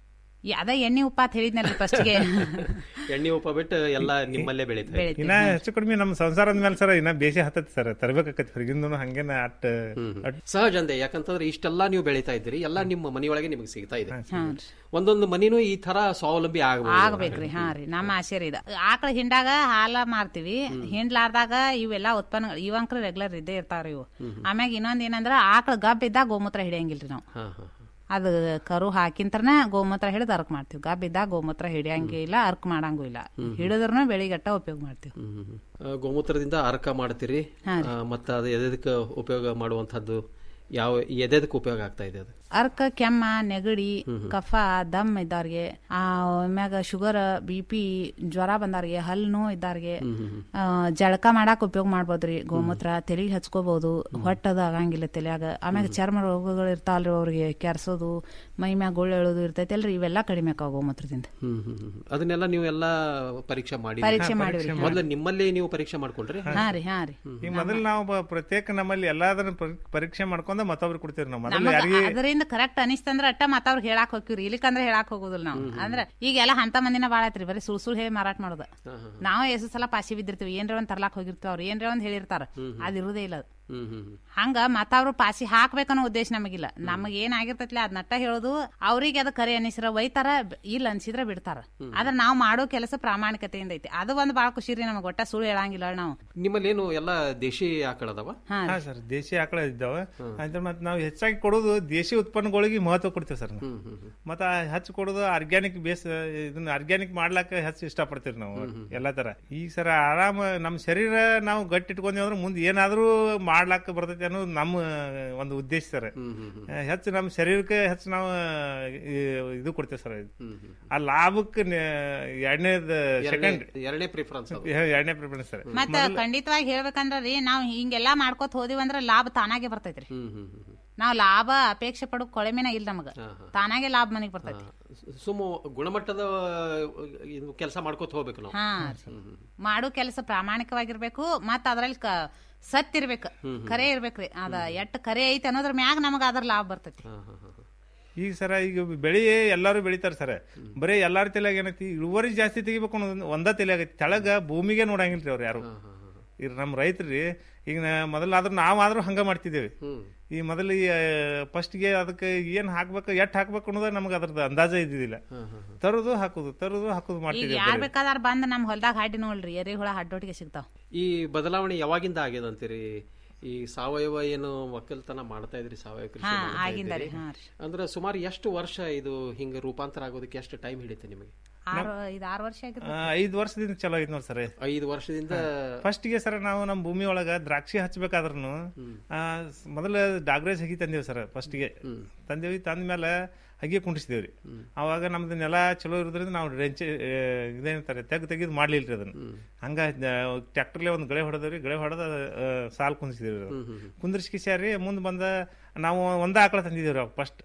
ಅದ ಎಣ್ಣೆ ಉಪ್ಪ ಅಂತ ಹೇಳಿದ್ನಲ್ರಿ ಫಸ್ಟ್ಗೆ ಎಣ್ಣೆ ಉಪ ಬಿಟ್ಟು ಎಲ್ಲ ನಿಮ್ಮಲ್ಲೇ ಬೆಳಿತಾರೆ ಇನ್ನ ಹೆಚ್ಚು ಕಡಿಮೆ ನಮ್ಮ ಸಂಸಾರದ ಮೇಲೆ ಸರ್ ಇನ್ನ ಬೇಸಿ ಹತ್ತೈತಿ ಸರ್ ತರಬೇಕಾಕತಿ ಹೊರಗಿಂದ ಹಂಗೇನ ಅಟ್ ಅಟ್ ಸಹಜ ಅಂದೆ ಯಾಕಂತಂದ್ರೆ ಇಷ್ಟೆಲ್ಲ ನೀವು ಬೆಳಿತಾ ಇದ್ದೀರಿ ಎಲ್ಲ ನಿಮ್ಮ ಮನೆಯೊಳಗೆ ನಿಮಗೆ ಸಿಗ್ತಾ ಇದೆ ಹಾ ರೀ. ಒಂದೊಂದು ಮನಿನೂ ಈ ತರ ಸ್ವಾವಲಂಬಿ ಆಗಬಹುದು ಆಗ್ಬೇಕ್ರಿ ಹಾ ರೀ ನಮ್ಮ ಆಸೆ ರೀ ಇದ ಆಕಳ ಹಿಂಡಾಗ ಹಾಲ ಮಾರ್ತೀವಿ ಹಿಂಡ್ಲಾರ್ದಾಗ ಇವೆಲ್ಲ ಉತ್ಪನ್ನ ಇವಂಕ್ರ ರೆಗ್ಯುಲರ್ ಇದ್ದೇ ಇರ್ತಾವ್ರಿ ಇವು ಆಮ್ಯಾಗ ಇನ್ನೊಂದ್ ಏನಂದ್ರ ಆಕಳ ಗಬ್ಬ ಇದ್ದಾಗ ಗೋಮೂತ್ರ ಹಿಡಿಯಂಗಿಲ್ರಿ ನಾವು ಹಾ ಹಾ ಅದು ಕರು ಹಾಕಿಂತ್ರನ ಗೋಮೂತ್ರ ಹಿಡಿದು ಅರ್ಕ್ ಮಾಡ್ತೀವಿ ಗಬ್ಬ ಇದ್ದಾಗ ಗೋಮೂತ್ರ ಹಿಡಿಯಂಗಿಲ್ಲ ಅರ್ಕ್ ಮಾಡಂಗೂ ಇಲ್ಲ ಹಿಡಿದ್ರೂ ಬೆಳಿಗಟ್ಟ ಉಪಯೋಗ ಮಾಡ್ತೀವಿ ಆ, ಗೋಮೂತ್ರದಿಂದ ಅರ್ಕ ಮಾಡ್ತೀರಿ ಆ, ಮತ್ತ ಅದು ಎದೆದಕ್ಕೆ ಉಪಯೋಗ ಮಾಡುವಂತದ್ದು ಯಾವ ಎದೆದಕ್ಕೆ ಉಪಯೋಗ ಆಗ್ತಾ ಇದೆ ಅದು ಅರ್ಕ ಕೆಮ್ಮ ನೆಗಡಿ ಕಫ ದಮ್ ಇದ್ದಾರ್ಗೆ ಆ ಆಮ್ಯಾಗ ಶುಗರ್ ಬಿ ಪಿ ಜ್ವರ ಬಂದಾರ್ಗೆ ಹಲ್ಲು ನೋವು ಇದ್ದಾರ್ಗೆ ಆ, ಜಳಕ ಮಾಡಾಕ ಉಪಯೋಗ ಮಾಡ್ಬೋದ್ರಿ ಗೋಮೂತ್ರ ತಲೆಗೆ ಹಚ್ಕೋಬಹುದು ಹೊಟ್ಟದ ಆಗಂಗಿಲ್ಲ ತಲೆಯಾಗ ಆಮ್ಯಾಗ ಚರ್ಮ ರೋಗಗಳು ಇರ್ತಾವಲ್ರಿ ಅವ್ರಿಗೆ ಕೆರ್ಸೋದು ಮೈ ಮ್ಯಾಗ ಗುಳ್ಳು ಎಳೋದು ಇರ್ತೈತಿ ಅಲ್ರಿ ಇವೆಲ್ಲ ಕಡಿಮೆ ಆಕಾವ ಗೋಮೂತ್ರದಿಂದ ಹ್ಮ್ ಹ್ಮ್ ಹ್ಮ್. ಅದನ್ನೆಲ್ಲ ನೀವು ಎಲ್ಲ ಪರೀಕ್ಷೆ ಮಾಡಿ ಪರೀಕ್ಷೆ ಮಾಡಿವ್ರಿ. ಮೊದಲು ನಿಮ್ಮಲ್ಲಿ ನೀವು ಪರೀಕ್ಷೆ ಮಾಡ್ಕೊಂಡ್ರಿ ಹಾ ರೀ ಹಾ ರೀ ಈ ಮೊದಲು ನಾವು ಬ- ಪ್ರತ್ಯೇಕ ನಮ್ಮಲ್ಲಿ ಎಲ್ಲಾದನ್ನ ಪರಿ- ಪರೀಕ್ಷೆ ಮಾಡ್ಕೊಂಡ ಮತ್ತೊಬ್ರು ಕೊಡ್ತೀವಿ ನಾವು ಮೊದಲು ನಮಗ ಯಾರಿಗೆ ಅದರಿಂದ ಕರೆಕ್ಟ್ ಅನಿಸ್ತಂದ್ರ ಅಟ್ಟ ಮತ್ತ ಅವ್ರಿಗೆ ಹೇಳಾಕ್ ಹೋಗ್ತಿವ್ರಿ ಇಲ್ಲಿಕಂದ್ರ ಹೇಳಾಕ್ ಹೋಗುದಿಲ್ಲ ನಾವು ಅಂದ್ರ ಈಗೆಲ್ಲ ಅಂತ ಮಂದಿನ ಬಾಳ ಐತ್ರಿ ಬರೀ ಸುಳ್ ಸುಳ್ ಹೇಳಿ ಮಾರಾಟ ಮಾಡೋದು ನಾವು ಎಷ್ಟು ಸಲ ಪಾಸಿ ಬಿದ್ದಿರ್ತೀವಿ ಏನ್ರ ಒಂದ್ ತರ್ಲಾಕ್ ಹೋಗಿರ್ತೀವಿ ಅವ್ರು ಏನ್ರ ಒಂದ್ ಹೇಳಿರ್ತಾರ ಅದ್ ಇರುದೇ ಇಲ್ಲ ಅದು. ಹ್ಮ್ ಹ್ಮ್ ಹ್ಮ್. ಹಂಗ ಮತ್ತ ಅವ್ರು ಪಾಸಿ ಹಾಕ್ಬೇಕನ್ನೋ ಉದ್ದೇಶ ನಮಗಿಲ್ಲ ನಮಗ್ ಏನ್ ಆಗಿರ್ತೈತ್ಲೆ ಅದ್ ನಟ್ಟ ಹೇಳೋದು ಅವ್ರಿಗೆ ಅದ ಕರೆ ಅನಿಸ್ರ ಒಯ್ತಾರ ಬ- ಇಲ್ಲ ಅನ್ಸಿದ್ರ ಬಿಡ್ತಾರ ಆದ್ರ ನಾವ್ ಮಾಡೋ ಕೆಲಸ ಪ್ರಾಮಾಣಿಕತೆಯಿಂದ ಐತಿ ಅದು ಒಂದ್ ಬಾಳ ಖುಷಿ ರೀ ನಮಗ್ ಒಟ್ಟ ಸುಳ್ಳು ಹೇಳಂಗಿಲ್ಲ ನಾವು ನಿಮ್ಮಲ್ಲಿ ಏನು ಎಲ್ಲ ದೇಶಿ ಆಕಳದವ ಹಾ ಹಾ ಸರ್ ದೇಶಿ ಆಕಳ ಇದ್ದಾವ ಆಯ್ತು ಮತ್ತೆ ನಾವು ಹೆಚ್ಚಾಗಿ ಕೊಡೋದು ದೇಶಿ ಉತ್ಪನ್ನಗಳಿಗೆ ಮಹತ್ವ ಕೊಡ್ತೀವಿ ಸರ್ ನಾವು ಮತ್ತ ಹೆಚ್ಚು ಕೊಡೋದು ಆರ್ಗ್ಯಾನಿಕ್ ಬೇಸ್ ಇದನ್ನ ಆರ್ಗ್ಯಾನಿಕ್ ಮಾಡ್ಲಾಕ ಹೆಚ್ಚು ಇಷ್ಟಪಡ್ತೀವಿ ನಾವು ಎಲ್ಲಾ ತರ ಈಗ ಸರ ಆರಾಮ ನಮ್ಮ ಶರೀರ ನಾವು ಗಟ್ಟಿ ಇಟ್ಕೊಂಡೀವಿ ಅಂದ್ರೆ ಮುಂದೆ ಏನಾದ್ರೂ ಮಾಡ್ಲಾಕ ಬರ್ತೈತಿ ಅನ್ನೋದು ನಮ್ಮ ಒಂದು ಉದ್ದೇಶ ಸರ್ ಹೆಚ್ಚು ನಮ್ಮ ಶರೀರಕ್ಕೆ ಹೆಚ್ಚು ನಾವು ಈ ಇದು ಕೊಡ್ತೇವೆ ಸರ್ ಆ ಲಾಭಕ್ಕೆ ಎರಡನೇದ ಸೆಕೆಂಡ್ ಎರಡನೇ ಪ್ರಿಫರೆನ್ಸ್ ಅದು ಎರಡನೇ ಪ್ರಿಫರೆನ್ಸ್ ಸರ್ ಮತ್ತ ಖಂಡಿತವಾಗಿ ಹೇಳ್ಬೇಕಂದ್ರ ರೀ ನಾವ್ ಹಿಂಗೆಲ್ಲಾ ಮಾಡ್ಕೋತ ಹೋದಿವಂದ್ರ ಲಾಭ ತಾನಾಗೆ ಬರ್ತೈತ್ರಿ ಹ್ಮ್ ಹ್ಮ್ ಹ್ಮ್ ಹ್ಮ್. ನಾವ್ ಲಾಭ ಅಪೇಕ್ಷೆ ಪಡೋ ಕೊಳೆಮಿನ ಇಲ್ಲ ನಮಗ ತಾನಾಗೆ ಲಾಭ ಮನಿಗ್ ಬರ್ತೈತಿ ಸುಮ್ಮ ಗುಣಮಟ್ಟದ ಕೆಲಸ ಮಾಡ್ಕೋತ ಹೋಗ್ಬೇಕು ನಾವು ಹಾ ಮಾಡೋ ಕೆಲಸ ಪ್ರಾಮಾಣಿಕವಾಗಿರ್ಬೇಕು ಮತ್ತ ಅದ್ರಲ್ಲಿ ಕ ಸತ್ ಇರ್ಬೇಕು ಕರೆ ಇರ್ಬೇಕ್ರಿ ಅದ ಎಷ್ಟ್ ಕರೆ ಐತಿ ಅನ್ನೋದ್ರ ಮ್ಯಾಗ ನಮಗ ಅದ್ರ ಲಾಭ ಬರ್ತೈತಿ ಈಗ ಸರ ಈಗ ಬೆಳಿ ಎಲ್ಲಾರು ಬೆಳಿತಾರ ಸರ್ ಬರೀ ಎಲ್ಲಾರ ತಲೆಯಾಗ ಏನೈತಿ ಇಳುವರಿ ಜಾಸ್ತಿ ತೆಗಿಬೇಕು ಅನ್ನೋದು ಒಂದ ತಲೆ ಆಗೈತಿ ತೆಳಗ ಭೂಮಿಗೆ ನೋಡಂಗಿಲ್ರಿ ಅವ್ರು ಯಾರು ಈಗ ನಮ್ಮ ರೈತರಿ ಈಗ ನಾ- ಮೊದಲಾದ್ರೂ ನಾವಾದ್ರೂ ಹಂಗ ಮಾಡ್ತಿದ್ದೇವೆ ಈ ಮೊದಲು ಫಸ್ಟ್ಗೆ ಅದಕ್ಕೆ ಏನ್ ಹಾಕ್ಬೇಕು ಎಷ್ಟ್ ಹಾಕ್ಬೇಕು ಅನ್ನೋದು ನಮ್ಗೆ ಅದ್ರದ್ದು ಅಂದಾಜ ಇದ್ದಿದ್ದಿಲ್ಲ ತರುದು ಹಾಕುದು ತರುದು ಹಾಕುದು ಈಗ ಮಾಡ್ತಿದ್ದೇವೆ ಯಾರ್ ಬರೀ. ಬೇಕಾದಾರ ಬಂದ್ ನಮ್ ಹೊಲ್ದಾಗ ಹಾಡಿ ನೋಡ್ರಿ ಎರೆಹುಳ ಹಡ್ಡೊಟ್ಟಿಗೆ ಸಿಗ್ತಾವ ಈ ಬದಲಾವಣೆ ಯಾವಾಗಿಂದ ಆಗ್ಯದ ಅಂತೀರಿ ಈ ಸಾವಯವ ಏನು ಒಕ್ಕಲ್ತನ ಮಾಡ್ತಾ ಇದ್ರಿ ಸಾವಯವ ಕೃಷಿ ಹಾ, ಮಾಡ್ತಾ ಆಗಿಂದ ಇದ್ದೀರಿ. ರೀ, ಹಾ ರೀ. ಅಂದ್ರೆ ಸುಮಾರು ಎಷ್ಟು ವರ್ಷ ಇದು ಹಿಂಗ ರೂಪಾಂತರ ಆಗೋದಕ್ಕೆ ಎಷ್ಟು ಟೈಮ್ ಹಿಡಿತೆ ನಿಮಗೆ ಆರು ಇದು ಆರು ವರ್ಷ ಆಗಿರ್ಬೇಕು. ಆ, ಐದ್ ವರ್ಷದಿಂದ ಚಲೋ ಐತ್ ನೋಡಿ ಸರ್ ಐದು ವರ್ಷದಿಂದ ಫಸ್ಟ್ಗೆ ಸರ್ ನಾವು ನಮ್ಮ ಭೂಮಿ ಒಳಗ ದ್ರಾಕ್ಷಿ ಹಚ್ಬೇಕಾದ್ರೂ ಮೊದಲ ಡಾಗ್ರೇಜ್ ಹಗಿ ತಂದೇವಿ ಸರ್ ಫಸ್ಟ್ಗೆ ತಂದೇವಿ ತಂದ ಮೇಲೆ ಹಗಿ ಕುಂಡಿಸಿದೇವ್ರಿ ಅವಾಗ ನಮ್ದು ನೆಲ ಚಲೋ ಇರೋದ್ರಿಂದ ನಾವು ರೆಂಚ್ ಇದೇನಂತಾರೆ ತೆಗ್ ತೆಗಿದ್ ಮಾಡ್ಲಿಲ್ರಿ ಅದನ್ನ ಹಂಗ ಟ್ರ್ಯಾಕ್ಟರ್ಲೆ ಒಂದು ಗಳೆ ಹೊಡೆದವ್ರಿ ಗಳೆ ಹೊಡೆದ ಸಾಲ್ ಕುಂದಿಸಿದೇವ್ರಿ ಕುಂದ್ರಿಸ್ಕಿಸ್ಯಾರಿ ಮುಂದ್ ಬಂದ ನಾವು ಒಂದ ಆಕಳ ತಂದಿದ್ದೇವ್ರಿ ಅವಾಗ ಫಸ್ಟ್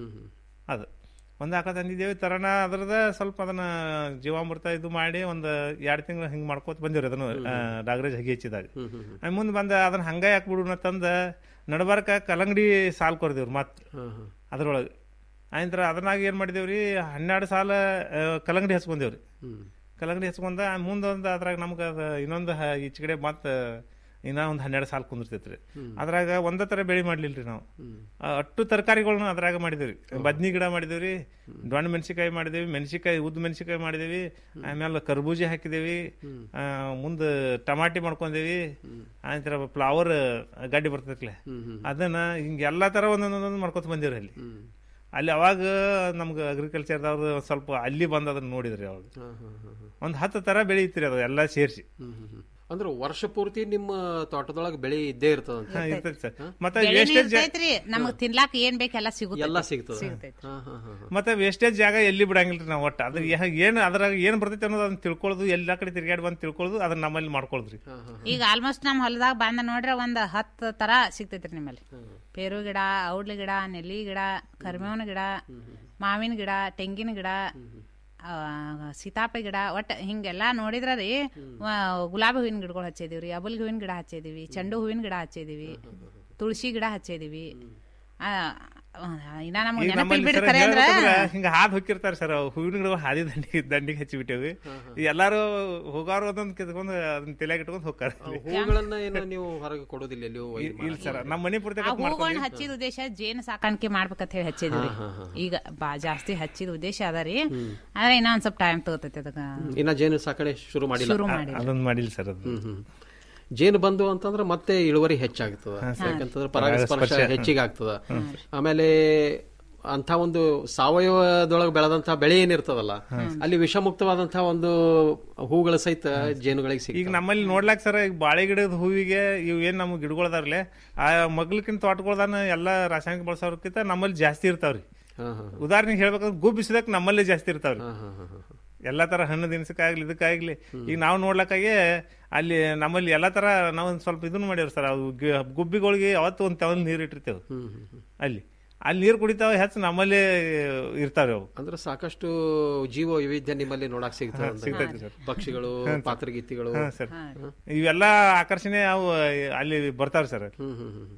ಅದು ಒಂದ್ ಆಕಳ ತಂದಿದ್ದೇವೆ ತರನ ಅದ್ರದ ಸ್ವಲ್ಪ ಅದನ್ನ ಜೀವಾಮೃತ ಇದು ಮಾಡಿ ಒಂದ್ ಎರಡ್ ತಿಂಗಳು ಹಿಂಗ್ ಮಾಡ್ಕೋತ ಬಂದಿವ್ರಿ ಅದನ್ನು ಡಾಗ್ರೇಜ್ ಹಗಿ ಹಚ್ಚಿದಾಗ ಆಮೇಲ್ ಮುಂದ್ ಬಂದ ಅದನ್ನ ಹಂಗ ಯಾಕೆ ತಂದ ನಡಬಾರ್ಕ ಕಲ್ಲಂಗಡಿ ಸಾಲ್ ಕೊರ್ದೇವ್ರಿ ಮತ್ ಅದ್ರೊಳಗೆ ಆಯ್ತರ ಅದನ್ನಾಗ ಏನ್ ಮಾಡಿದೇವ್ರಿ ಹನ್ನೆರಡು ಸಾಲ ಆ, ಕಲ್ಲಂಗಡಿ ಹಚ್ಕೊಂಡೇವ್ರಿ ಕಲ್ಲಂಗಡಿ ಹಚ್ಕೊಂಡ ಮುಂದೊಂದು ಅದ್ರಾಗ ನಮ್ಗೆ ಅದ ಇನ್ನೊಂದು ಹ- ಈಚೆ ಕಡೆ ಮತ್ತ ಇನ್ನ ಒಂದ್ ಹನ್ನೆರಡು ಸಾಲ ಕುಂದಿರ್ತೈತ್ರಿ ಅದ್ರಾಗ ಒಂದ ತರ ಬೆಳೆ ಮಾಡ್ಲಿಲ್ರಿ ನಾವು ಆ, ಅಟ್ಟು ತರಕಾರಿಗಳನ್ನ ಅದ್ರಾಗ ಮಾಡಿದೇವ್ರಿ ಬದ್ನಿ ಗಿಡ ಮಾಡಿದೇವ್ರಿ ದೊಣ್ಣ ಮೆಣಸಿಕಾಯಿ ಮಾಡಿದೇವಿ ಮೆಣಸಿಕಾಯಿ ಉದ್ದ ಮೆಣಸಿಕಾಯಿ ಮಾಡಿದೇವಿ ಆಮೇಲೆ ಕರ್ಬೂಜಿ ಹಾಕಿದೇವಿ ಆ, ಮುಂದ ಟಮಾಟಿ ಮಾಡ್ಕೊಂಡೇವಿ ಆಯ್ತರ ಫ್ಲವರ್ ಗಡ್ಡಿ ಬರ್ತೈತ್ಲೆ ಅದನ್ನ ಹಿಂಗ ಎಲ್ಲಾ ತರ ಒಂದೊಂದೊಂದೊಂದು ಮಾಡ್ಕೊತ ಬಂದೇವ್ರಿ ಅಲ್ಲಿ ಅಲ್ಲಿ ಅವಾಗ ನಮ್ಗೆ ಅಗ್ರಿಕಲ್ಚರ್ದವ್ರು ಒಂದ್ ಸ್ವಲ್ಪ ಅಲ್ಲಿ ಬಂದ್ ಅದನ್ನ ನೋಡಿದ್ರಿ ಅವಾಗ ಒಂದ್ ಹತ್ತು ತರ ಬೆಳೆ ಇತ್ರಿ ಅದು ಎಲ್ಲಾ ಸೇರ್ಸಿ ಅಂದ್ರೆ ವರ್ಷ ಪೂರ್ತಿ ನಿಮ್ಮ ತೋಟದೊಳಗೆ ಬೆಳೆ ಇದ್ದೇ ಇರ್ತದ ಹಾ, ಇರ್ತೈತಿ ಸರ್ ಮತ್ತೆ ಬೆಳೆನೂ ವೇಸ್ಟೇಜ್ ಇರ್ತೈತ್ರಿ ನಮಗ್ ತಿನ್ಲಾಕ್ ಏನ್ ಬೇಕೆಲ್ಲ ಸಿಗುತ್ತೆ ಎಲ್ಲ ಸಿಗ್ತದ ಸಿಗ್ತೈತ್ರಿ. ಹಾ, ಹಾ, ಹಾ, ಹಾ. ಮತ್ತೆ ವೇಸ್ಟೇಜ್ ಜಾಗ ಎಲ್ಲಿ ಬಿಡಂಗಿಲ್ರಿ ನಾವು ಒಟ್ಟ ಅದ್ರ ಯಾ- ಏನ್ ಅದ್ರಾಗ ಏನ್ ಬರ್ತೈತಿ ಅನ್ನೋದು ಅದನ್ನ ತಿಳ್ಕೊಳ್ಳೋದು ಎಲ್ಲಾ ಕಡೆ ತಿರ್ಗಾಡಿ ಬಂದ್ ತಿಳ್ಕೊಳ್ಳೋದು ಅದನ್ನ ನಮ್ಮಲ್ಲಿ ಮಾಡ್ಕೊಳ್ದ್ರಿ ಈಗ ಆಲ್ಮೋಸ್ಟ್ ನಮ್ ಹೊಲದಾಗ ಬಂದ ನೋಡ್ರೆ ಒಂದ್ ಹತ್ತು ತರ ಸಿಗ್ತೈತ್ರಿ ನಿಮ್ಮಲ್ಲಿ ಪೇರು ಗಿಡ ಔಡ್ಲಿ ಗಿಡ ನೆಲ್ಲಿ ಗಿಡ ಕರಿಬೇವಿನ ಗಿಡ ಮಾವಿನ ಗಿಡ ತೆಂಗಿನ ಗಿಡ ಆ, ಸೀತಾಫೆ ಗಿಡ ಒಟ್ಟ ಹಿಂಗೆಲ್ಲಾ ನೋಡಿದ್ರ ರೀ ವ- ಗುಲಾಬಿ ಹೂವಿನ ಗಿಡಗಳು ಹಚ್ಚಿದೀವ್ರಿ ಅಬಲ್ ಹೂವಿನ ಗಿಡ ಹಚ್ಚಿದೀವಿ ಚೆಂಡು ಹೂವಿನ ಗಿಡ ಹಚ್ಚಿದೀವಿ ತುಳಸಿ ಗಿಡ ಹಚ್ಚಿದೀವಿ ಆ, ಆ, ಇನ್ನ ನಮ್ಗೆ ಈಗ ನೆನಪಿಲ್ ನಮ್ಮಲ್ಲಿ ಬಿಡ್ರಿ ಸರ್ ಖರೆ ಅಂದ್ರ ಹೇಳ್ಬೇಕಂದ್ರ ಹಿಂಗ ಹಾದ್ ಹೋಗಿರ್ತಾರ ಸರ್ ಹೂವಿನ ಗಿಡ ಹಾದಿ ದಂಡಿ ದಂಡಿಗೆ ಹಚ್ಚಿ ಬಿಟ್ಟೇವಿ ಎಲ್ಲಾರು ಹೋಗಾರು ಅದೊಂದ್ ಕಿತ್ಕೊಂಡ್ ಅದನ್ನ ತಲೆಯಾಗ ಇಟ್ಕೊಂಡ್ ಹೋಗ್ತಾರ ಹೂಗಳನ್ನ ಏನು ನೀವು ಹೊರಗೆ ಕೊಡೋದಿಲ್ಲ ಎಲ್ಲಿಯೂ ಒಯ್ದು ಇಲ್ಲ ಸರ್ ನಮ್ಮ ಮನೆ ಪೂರ್ತಿ ಆ ಹೂಗಳನ್ನ ಹಚ್ಚಿದ ಉದ್ದೇಶ ಜೇನು ಸಾಕಾಣಿಕೆ ಮಾಡ್ಬೇಕಂತ ಹೇಳಿ ಹಚ್ಚಿದ್ವಿ ಹಾ, ಹಾ, ಈಗ ಬಾ ಜಾಸ್ತಿ ಹಚ್ಚಿದ ಉದ್ದೇಶ ಅದ ರೀ ಆದ್ರೆ ಇನ್ನ ಒಂದ್ ಸ್ವಲ್ಪ ಟೈಮ್ ತಗೋತೈತಿ ಅದಕ್ಕ ಇನ್ನ ಜೇನು ಸಾಕಣೆ ಶುರು ಮಾಡಿಲ್ಲ ಶುರು ಮಾಡಿಲ್ಲ. ಅದೊಂದ್ ಮಾಡಿಲ್ಲ ಸರ್ ಅದು ಹ್ಮ್, ಹ್ಮ್. ಜೇನು ಬಂದು ಅಂತಂದ್ರೆ ಮತ್ತೆ ಇಳುವರಿ ಹೆಚ್ಚಾಗ್ತದ ಹಾ, ಸರ್. ಯಾಕಂತಂದ್ರೆ ಪರಾಗಸ್ಪರ್ಶ ಪರಾಗಸ್ಪರ್ಶ, ಹೆಚ್ಚಿಗೆ ಆಗ್ತದ ಆಮೇಲೆ ಅಂತ ಒಂದು ಸಾವಯವದೊಳಗೆ ಬೆಳೆದಂತ ಬೆಳೆ ಏನಿರ್ತದಲ್ಲ ಅಲ್ಲಿ ವಿಷಮುಕ್ತವಾದಂತಹ ಒಂದು ಹೂಗಳ ಸಹಿತ ಜೇನುಗಳಿಗೆ ಈಗ ಸಿಗ್ತವೆ ನಮ್ಮಲ್ಲಿ ನೋಡ್ಲಾಕ್ ಸರ್ ಈಗ ಬಾಳೆ ಗಿಡದ ಹೂವಿಗೆ ಇವ್ ಏನ್ ನಮ್ ಗಿಡಗಳದಾರ್ಲೆ ಆ ಮಗ್ಲಕ್ಕಿಂತ ತೋಟಗಳದಾನ ಎಲ್ಲಾ ರಾಸಾಯನಿಕ ಬಳಸೋರ್ಕಿಂತ ನಮ್ಮಲ್ಲಿ ಜಾಸ್ತಿ ಇರ್ತಾವ್ರಿ ಹಾ, ಹಾ. ಉದಾಹರಣೆಗೆ ಹೇಳ್ಬೇಕಂದ್ರೆ ಗುಬ್ಬಿಸಿದಕ್ ನಮ್ಮಲ್ಲಿ ಜಾಸ್ತಿ ಇರ್ತಾವ್ರಿ ಹಾ, ಹಾ, ಹಾ, ಹಾ. ಎಲ್ಲಾ ತರ ಹಣ್ಣು ದಿನಸಕ್ಕಾಗ್ಲಿ ಇದಕ್ಕಾಗ್ಲಿ ಈಗ ನಾವು ನೋಡ್ಲಕ್ಕಾಗಿ ಅಲ್ಲಿ ನಮ್ಮಲ್ಲಿ ಎಲ್ಲಾ ತರ ನಾವು ಒಂದ್ ಸ್ವಲ್ಪ ಇದನ್ನ ಮಾಡ್ಯಾರ ಸರ್ ಅವು ಗಿ- ಗುಬ್ಬಿಗಳಿಗೆ ಅವತ್ತು ಒಂದ್ ತವಲ್ ನೀರ್ ಇಟ್ಟಿರ್ತೇವೆ ಅಲ್ಲಿ ಅಲ್ಲಿ ನೀರ್ ಕುಡಿತಾವ ಹೆಚ್ಚು ನಮ್ಮಲ್ಲಿ ಇರ್ತಾವ್ರಿ ಅವು ಅಂದ್ರೆ ಸಾಕಷ್ಟು ಜೀವ ವೈವಿಧ್ಯ ನಿಮ್ಮಲ್ಲಿ ನೋಡಕ್ ಸಿಗ್ತದೆ ಹಾ, ಅಂದ್ರೆ. ಸಿಗ್ತೈತಿ ಸರ್. ಪಕ್ಷಿಗಳು ಹಾ, ಸರ್. ಪಾತ್ರಗೀತಿಗಳು ಹಾ, ಸರ್. ಇವೆಲ್ಲಾ ಆಕರ್ಷಣೆ ಅವು ಅಲ್ಲಿ ಬರ್ತಾವ್ರಿ ಸರ್ ಹ್ಮ್ ಹ್ಮ್ ಹ್ಮ್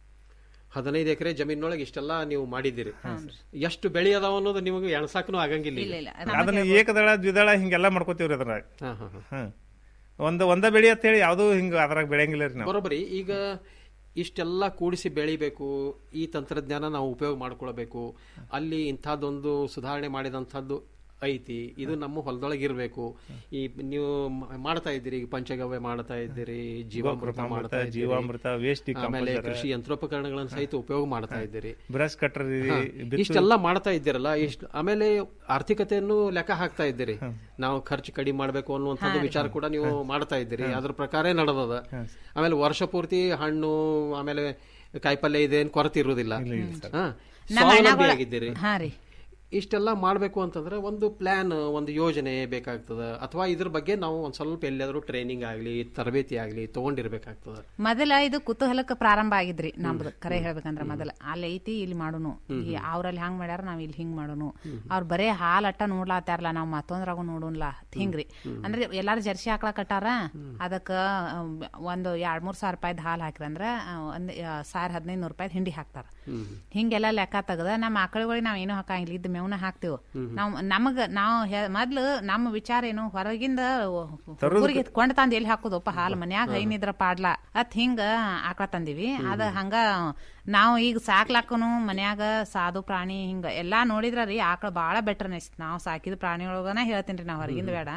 ಹದಿನೈದು ಎಕರೆ ಜಮೀನೊಳಗೆ ಇಷ್ಟೆಲ್ಲ ನೀವು ಮಾಡಿದ್ದೀರಿ ಎಷ್ಟು ಬೆಳೆ ಅದಾವ ಅನ್ನೋದು ನಿಮಗೆ ಎಣಸಾಕನು ಆಗಂಗಿಲ್ಲ ಈಗ. ಅದನ್ನ ಏಕದಳ ದ್ವಿದಳ ಹಿಂಗೆಲ್ಲಾ ಮಾಡ್ಕೋತೀವ್ರಿ ಅದ್ರಾಗ ಹಾ, ಹಾ, ಹಾ. ಹಾ ಒಂದ ಒಂದ ಬೆಳಿ ಅಂತ ಹೇಳಿ ಯಾವ್ದು ಹಿಂಗ ಅದ್ರಾಗ ಬೆಳೆಯಂಗಿಲ್ಲ ರೀ ನಾವು ಬರೋಬ್ಬರಿ ಈಗ ಇಷ್ಟೆಲ್ಲ ಕೂಡಿಸಿ ಬೆಳಿಬೇಕು ಈ ತಂತ್ರಜ್ಞಾನ ನಾವು ಉಪಯೋಗ ಮಾಡ್ಕೊಳ್ಬೇಕು ಅಲ್ಲಿ ಇಂಥದ್ದೊಂದು ಸುಧಾರಣೆ ಮಾಡಿದಂಥದ್ದು ಐತಿ ಇದು ನಮ್ಮ ಹೊಲದೊಳಗೆ ಇರಬೇಕು ಈ ನೀವು ಮ- ಮಾಡ್ತಾ ಇದ್ದೀರಿ ಈಗ ಪಂಚಗವ್ಯ ಮಾಡ್ತಾ ಇದ್ದೀರಿ ಜೀವಾಮೃತ ಗೋಕೃಪಾಮೃತ, ಮಾಡ್ತಾ ಇದ್ದೀರಿ ಜೀವಾಮೃತ, waste ಆಮೇಲೆ decomposer. ಕೃಷಿ ಯಂತ್ರೋಪಕರಣಗಳನ್ನು ಸಹಿತ ಉಪಯೋಗ ಮಾಡ್ತಾ ಇದ್ದೀರಿ ಬ್ರಷ್ ಕಟ್టర్ ಹಾ, ಇಷ್ಟೆಲ್ಲ ಮಾಡ್ತಾ ಇದ್ದೀರಲ್ಲ ಇಷ್ಟ ಆಮೇಲೆ ಆರ್ಥಿಕತೆಯನ್ನು ಲೆಕ್ಕ ಹಾಕ್ತಾ ಇದ್ದೀರಿ ನಾವು ಖರ್ಚು ಕಡಿಮೆ ಮಾಡಬೇಕು ಅನ್ನುವಂಥದ್ದು ವಿಚಾರ ಕೂಡ ನೀವು ಮಾಡ್ತಾ ಇದ್ದೀರಿ ಅದ್ರ ಪ್ರಕಾರ ನಡೆದದ ಆಮೇಲೆ ವರ್ಷ ಪೂರ್ತಿ ಹಣ್ಣು ಆಮೇಲೆ ಕಾಯಿಪಲ್ಯ ಇದೇನು ಕೊರತೆ ಇರುವುದಿಲ್ಲ ಹಾ, ನಮ್ಮ ಸ್ವಾವಲಂಬಿ ಅಣ್ಣಗಳ- ಆಗಿದ್ದೀರಿ ಹಾ ರೀ ಇಷ್ಟೆಲ್ಲ ಮಾಡಬೇಕು ಅಂತಂದ್ರೆ ಒಂದು ಪ್ಲಾನ್ ಒಂದು ಯೋಜನೆ ಬೇಕಾಗ್ತದ ಅಥವಾ ಇದ್ರ ಬಗ್ಗೆ ನಾವು ಒಂದ್ ಸ್ವಲ್ಪ ಎಲ್ಲಾದ್ರೂ ಟ್ರೈನಿಂಗ್ ಆಗ್ಲಿ ತರಬೇತಿ ಆಗ್ಲಿ ತಗೊಂಡಿರ್ಬೇಕಾಗ್ತದ ಮೊದಲ ಇದು ಕುತೂಹಲಕ್ಕೆ ಪ್ರಾರಂಭ ಆಗಿದ್ರಿ ನಮ್ದು ಕರೆ ಹೇಳ್ಬೇಕಂದ್ರ ಮೊದಲ ಅಲ್ಲಿ ಐತಿ ಇಲ್ಲಿ ಮಾಡೋನು ಈ ಅವ್ರಲ್ಲಿ ಹಂಗ್ ಮಾಡ್ಯಾರ ನಾವ್ ಇಲ್ಲಿ ಹಿಂಗ್ ಮಾಡೋನು ಅವ್ರ ಬರೇ ಹಾಲ್ ಅಟ್ಟ ನೋಡ್ಲಾತಾರಲ್ಲ ನಾವ್ ಮತ್ತೊಂದ್ರಾಗೂ ನೋಡೋನ್ಲ ಹಿಂಗ್ರಿ ಅಂದ್ರೆ ಎಲ್ಲಾರು ಜರ್ಸಿ ಹಾಕ್ಲಾಕಟ್ಟಾರ ಅದಕ್ಕ ಅಹ್, ಒಂದು ಎರಡ್ ಮೂರ್ ಸಾವಿರ ರೂಪಾಯ್ದ ಹಾಲ್ ಹಾಕಿರಂದ್ರ ಅಹ್, ಒಂದ್ ಸಾವಿರ ಹದಿನೈದು ನೂರು ರೂಪಾಯಿ ಹಿಂಡಿ ಹಾಕ್ತಾರ ಹಿಂಗೆಲ್ಲ ಲೆಕ್ಕ ತೆಗದ ನಮ್ಮ ಆಕಳುಗಳಿಗೆ ನಾವ್ ಏನು ಹಾಕಂಗಿಲ್ಲ ಇದ್ದ ಮೇವ್ ಮೇವ್ನ ಹಾಕ್ತೇವ್ ನಾವ್ ನಮಗ ನಾವ್ ಹೆ- ಮೊದ್ಲು ನಮ್ಮ ವಿಚಾರ ಏನು ಹೊರಗಿಂದ ತರೋದಕ್ಕೆ- ಊರಿಗೆ ಕೊಂಡ್ ತಂದ್ ಎಲ್ಲಿ ಹಾಕುದಪ್ಪ ಹಾಲ್ ಮನ್ಯಾಗ ಹೈನಿದ್ರ ಪಾಡ್ಲಾ ಅತ್ ಹಿಂಗ ಆಕಳ ತಂದಿವಿ ಅದ ಹಂಗ ನಾವ್ ಈಗ ಸಾಕ್ಲಾಕನು ಮನ್ಯಾಗ ಸಾಧು ಪ್ರಾಣಿ ಹಿಂಗ ಎಲ್ಲಾ ನೋಡಿದ್ರ ರೀ ಆಕಳ ಬಾಳ ಬೆಟರ್ ಅನಿಸ್ತ ನಾವ್ ಸಾಕಿದ ಪ್ರಾಣಿಯೊಳಗನ ಹೇಳ್ತೀನಿ ನಾವ್ ಹೊರಗಿಂದ ಬೇಡ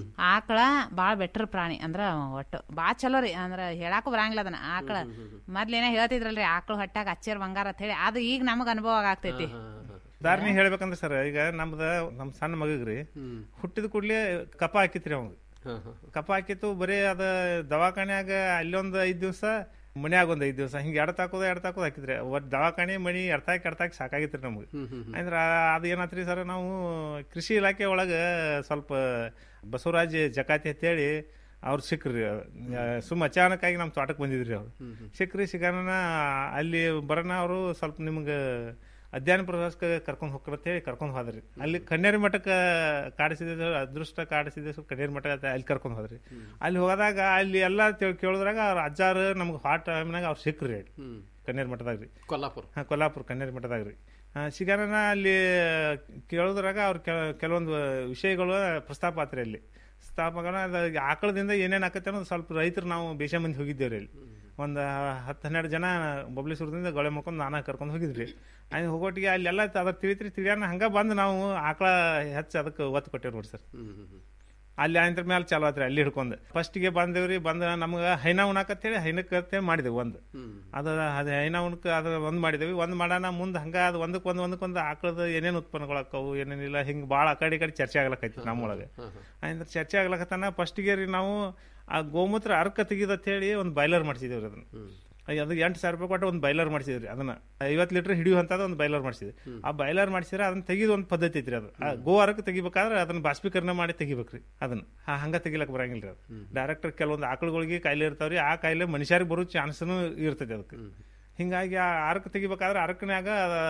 ಆಕಳ ಬಾಳ ಬೆಟರ್ ಪ್ರಾಣಿ ಅಂದ್ರ ಒಟ್ಟು ಬಾಳ ಚಲೋ ರೀ ಅಂದ್ರ ಹೇಳಾಕ ಬರಂಗಿಲ್ಲ ಅದನ್ನ ಆಕಳ ಮೊದ್ಲೇನ ಹೇಳ್ತಿದ್ರಲ್ರಿ ಆಕಳ ಹೊಟ್ಟಾಗ ಅಚ್ಚೇರ್ ಬಂಗಾರ ಅಂತ ಹೇಳಿ ಅದು ಈಗ ನಮಗ್ ಅನುಭವ ಆಗ್ತೈತಿ ದಾರ್ನಿ ಹೇಳ್ಬೇಕಂದ್ರೆ ಸರ್ ಈಗ ನಮ್ದ ನಮ್ ಸಣ್ಣ ಮಗಗ್ರಿ ಹುಟ್ಟಿದ ಕೂಡ್ಲೆ ಕಪ ಹಾಕಿತ್ರಿ ಅವಂಗ ಕಪ ಹಾಕಿತ್ತು ಬರೀ ಅದ ದವಾಖಾನ್ಯಾಗ ಅಲ್ಲೊಂದ್ ಐದ್ ದಿವ್ಸ ಮನ್ಯಾಗ ಒಂದ್ ಐದ್ ದಿವ್ಸ ಹಿಂಗ ಎಡ್ ತಾಕೋದ ಎಡ್ ತಾಕೋದ್ ಹಾಕಿದ್ರಿ ಒಟ್ ದವಾಖಾನೆ ಮನಿ ಎಡ್ತಾಕ್ ಎಡ್ತಾಕ್ ಸಾಕಾಗಿತ್ರಿ ನಮ್ಗೆ ಅಂದ್ರ ಅದ ಏನಾತ್ರಿ ಸರ್ ನಾವು ಕೃಷಿ ಇಲಾಖೆ ಒಳಗ ಸ್ವಲ್ಪ ಬಸವರಾಜ್ ಜಕಾತಿ ಅಂತೇಳಿ ಅವ್ರು ಸಿಕ್ಕ್ರಿ ಆ, ಸುಮ್ ಅಚಾನಕ್ಕಾಗಿ ನಮ್ಮ ತೋಟಕ್ಕೆ ಬಂದಿದ್ರಿ ಅವ್ರು ಸಿಕ್ಕ್ರಿ ಸಿಗಾನ ಅಲ್ಲಿ ಬರೋಣ ಅವರು ಸ್ವಲ್ಪ ನಿಮ್ಗೆ ಅಧ್ಯಯನ ಪ್ರವಾಸಕ್ಕೆ ಕರ್ಕೊಂಡು ಹೋಗ್ತಾರೆ ಅಂತ ಹೇಳಿ ಕರ್ಕೊಂಡು ಹೋದ್ರಿ ಅಲ್ಲಿ ಕನ್ಯಾರಿ ಮಠಕ್ಕೆ ಕಾಡಿಸಿದ ಅದೃಷ್ಟ ಕಾಡಿಸಿದ ಕನ್ಯಾರಿ ಮಠ ಅಂತ ಅಲ್ಲಿ ಕರ್ಕೊಂಡು ಹೋದ್ರಿ ಅಲ್ಲಿ ಹೋದಾಗ ಅಲ್ಲಿ ಎಲ್ಲ ತಿಳ್- ಕೇಳಿದ್ರಾಗ ಅವ್ರ ಅಜ್ಜಾರು ನಮ್ಗೆ ಹಾಟ್ ಟೈಮ್ನಾಗ ಅವ್ರು ಸಿಕ್ಕ್ರಿ ಅಲ್ಲಿ ಕನ್ಯಾರಿ ಮಠದಾಗ ರೀ ಕೊಲ್ಲಾಪುರ ಹಾಂ ಕೊಲ್ಲಾಪುರ ಕನ್ಯಾರಿ ಮಠದಾಗ ರೀ ಸಿಗಾನ ಅಲ್ಲಿ ಕೇಳಿದ್ರಾಗ ಅವ್ರ ಕೆಲವೊಂದು ವಿಷಯಗಳು ಪ್ರಸ್ತಾಪ ಆತ್ರಿ ಅಲ್ಲಿ ಪ್ರಸ್ತಾಪಗಳ ಅದು ಆಕಳದಿಂದ ಏನೇನು ಆಕತ್ತೆ ಅನ್ನೋದು ಸ್ವಲ್ಪ ರೈತರು ನಾವು ಬೇಷ ಮಂದಿ ಹೋಗಿದ್ದೇವ್ರಿ ಅಲ್ಲಿ ಒಂದು ಹತ್ತು ಹನ್ನೆರಡು ಜನ ಬಬ್ಲೇಶ್ವರದಿಂದ ಗೊಳೆ ಮಾಡ್ಕೊಂಡು ನಾನಾ ಕರ್ಕೊಂಡು ಹೋಗಿದ್ರಿ ಅಲ್ಲಿ ಹೋಗೋಟಿಗೆ ಅಲ್ಲೆಲ್ಲ ಅದ್ರ ತಿಳಿತ್ರಿ ತಿಳಿಯಾನ ಹಂಗ ಬಂದು ನಾವು ಆಕಳ ಹೆಚ್ಚು ಅದಕ್ಕೆ ಒತ್ತು ಕೊಟ್ಟೇವ್ ನೋಡಿ ಸರ್ ಅಲ್ಲಿ ಆಯ್ತರ ಮೇಲೆ ಚಾಲು ಆತ್ರಿ ಅಲ್ಲಿ ಹಿಡ್ಕೊಂಡು ಫಸ್ಟಿಗೆ ಬಂದೇವ್ರಿ ಬಂದ ನಮ್ಗೆ ಹೈನ ಉಣಾಕತ್ತೇಳಿ ಹೈನಕ್ಕೆ ಮಾಡಿದೆವು ಒಂದು ಅದು ಅದು ಹೈನ ಉಣ್ಕ ಅದು ಒಂದು ಮಾಡಿದೇವಿ ಒಂದು ಮಾಡೋಣ ಮುಂದೆ ಹಂಗ ಅದು ಒಂದಕ್ಕೆ ಒಂದು ಒಂದಕ್ಕೊಂದು ಆಕಳದ ಏನೇನು ಉತ್ಪನ್ನಗಳಾಕವು ಏನೇನಿಲ್ಲ ಹಿಂಗೆ ಭಾಳ ಆ ಕಡೆ ಈ ಕಡೆ ಚರ್ಚೆ ಆಗ್ಲಕೈತಿ ನಮ್ಮೊಳಗೆ ಅಂದ್ರೆ ಚರ್ಚೆ ಆಗ್ಲಕತ್ತಾನ ಫಸ್ಟಿಗೆ ರೀ ನಾವು ಆ ಗೋಮೂತ್ರ ಅರ್ಕ ತೆಗಿದ ಹೇಳಿ ಒಂದು ಬಾಯ್ಲರ್ ಮಾಡಿಸಿದೇವ್ರಿ ಅದನ್ನ ಅದು ಎಂಟು ಸಾವಿರ ರೂಪಾಯಿ ಕೊಟ್ಟು ಒಂದು ಬೈಲರ್ ಮಾಡಿಸಿದ್ರಿ ಅದನ್ನ ಐವತ್ತು ಲೀಟರ್ ಹಿಡಿಯುವಂತದ ಒಂದು ಬೈಲರ್ ಮಾಡಿಸಿದ್ರಿ ಆ ಬೈಲರ್ ಮಾಡಿಸಿದ್ರೆ ಅದನ್ನ ತೆಗಿದ ಒಂದು ಪದ್ಧತಿ ಐತ್ರಿ ಅದು ಆ ಗೋ ಅರಕ್ಕೆ ತೆಗಿಬೇಕಾದ್ರೆ ಅದನ್ನ ಬಾಷ್ಪೀಕರಣ ಮಾಡಿ ತೆಗಿಬೇಕ್ರಿ ಅದನ್ನ ಹಾ ಹಂಗ ತೆಗಿಲಕ್ ಬರಂಗಿಲ್ರಿ ಅದು ಡೈರೆಕ್ಟ್ ಕೆಲವೊಂದು ಆಕಳುಗಳಿಗೆ ಕಾಯಿಲೆ ಇರ್ತಾವ್ರಿ ಆ ಕಾಯಿಲೆ ಮನುಷ್ಯರಿಗೆ ಬರೋ ಚಾನ್ಸ್ನು ಇರ್ತೈತಿ ಅದಕ್ಕೆ ಹಿಂಗಾಗಿ ಆ ಅರಕ ತೆಗಿಬೇಕಾದ್ರೆ ಅರಕನ್ಯಾಗ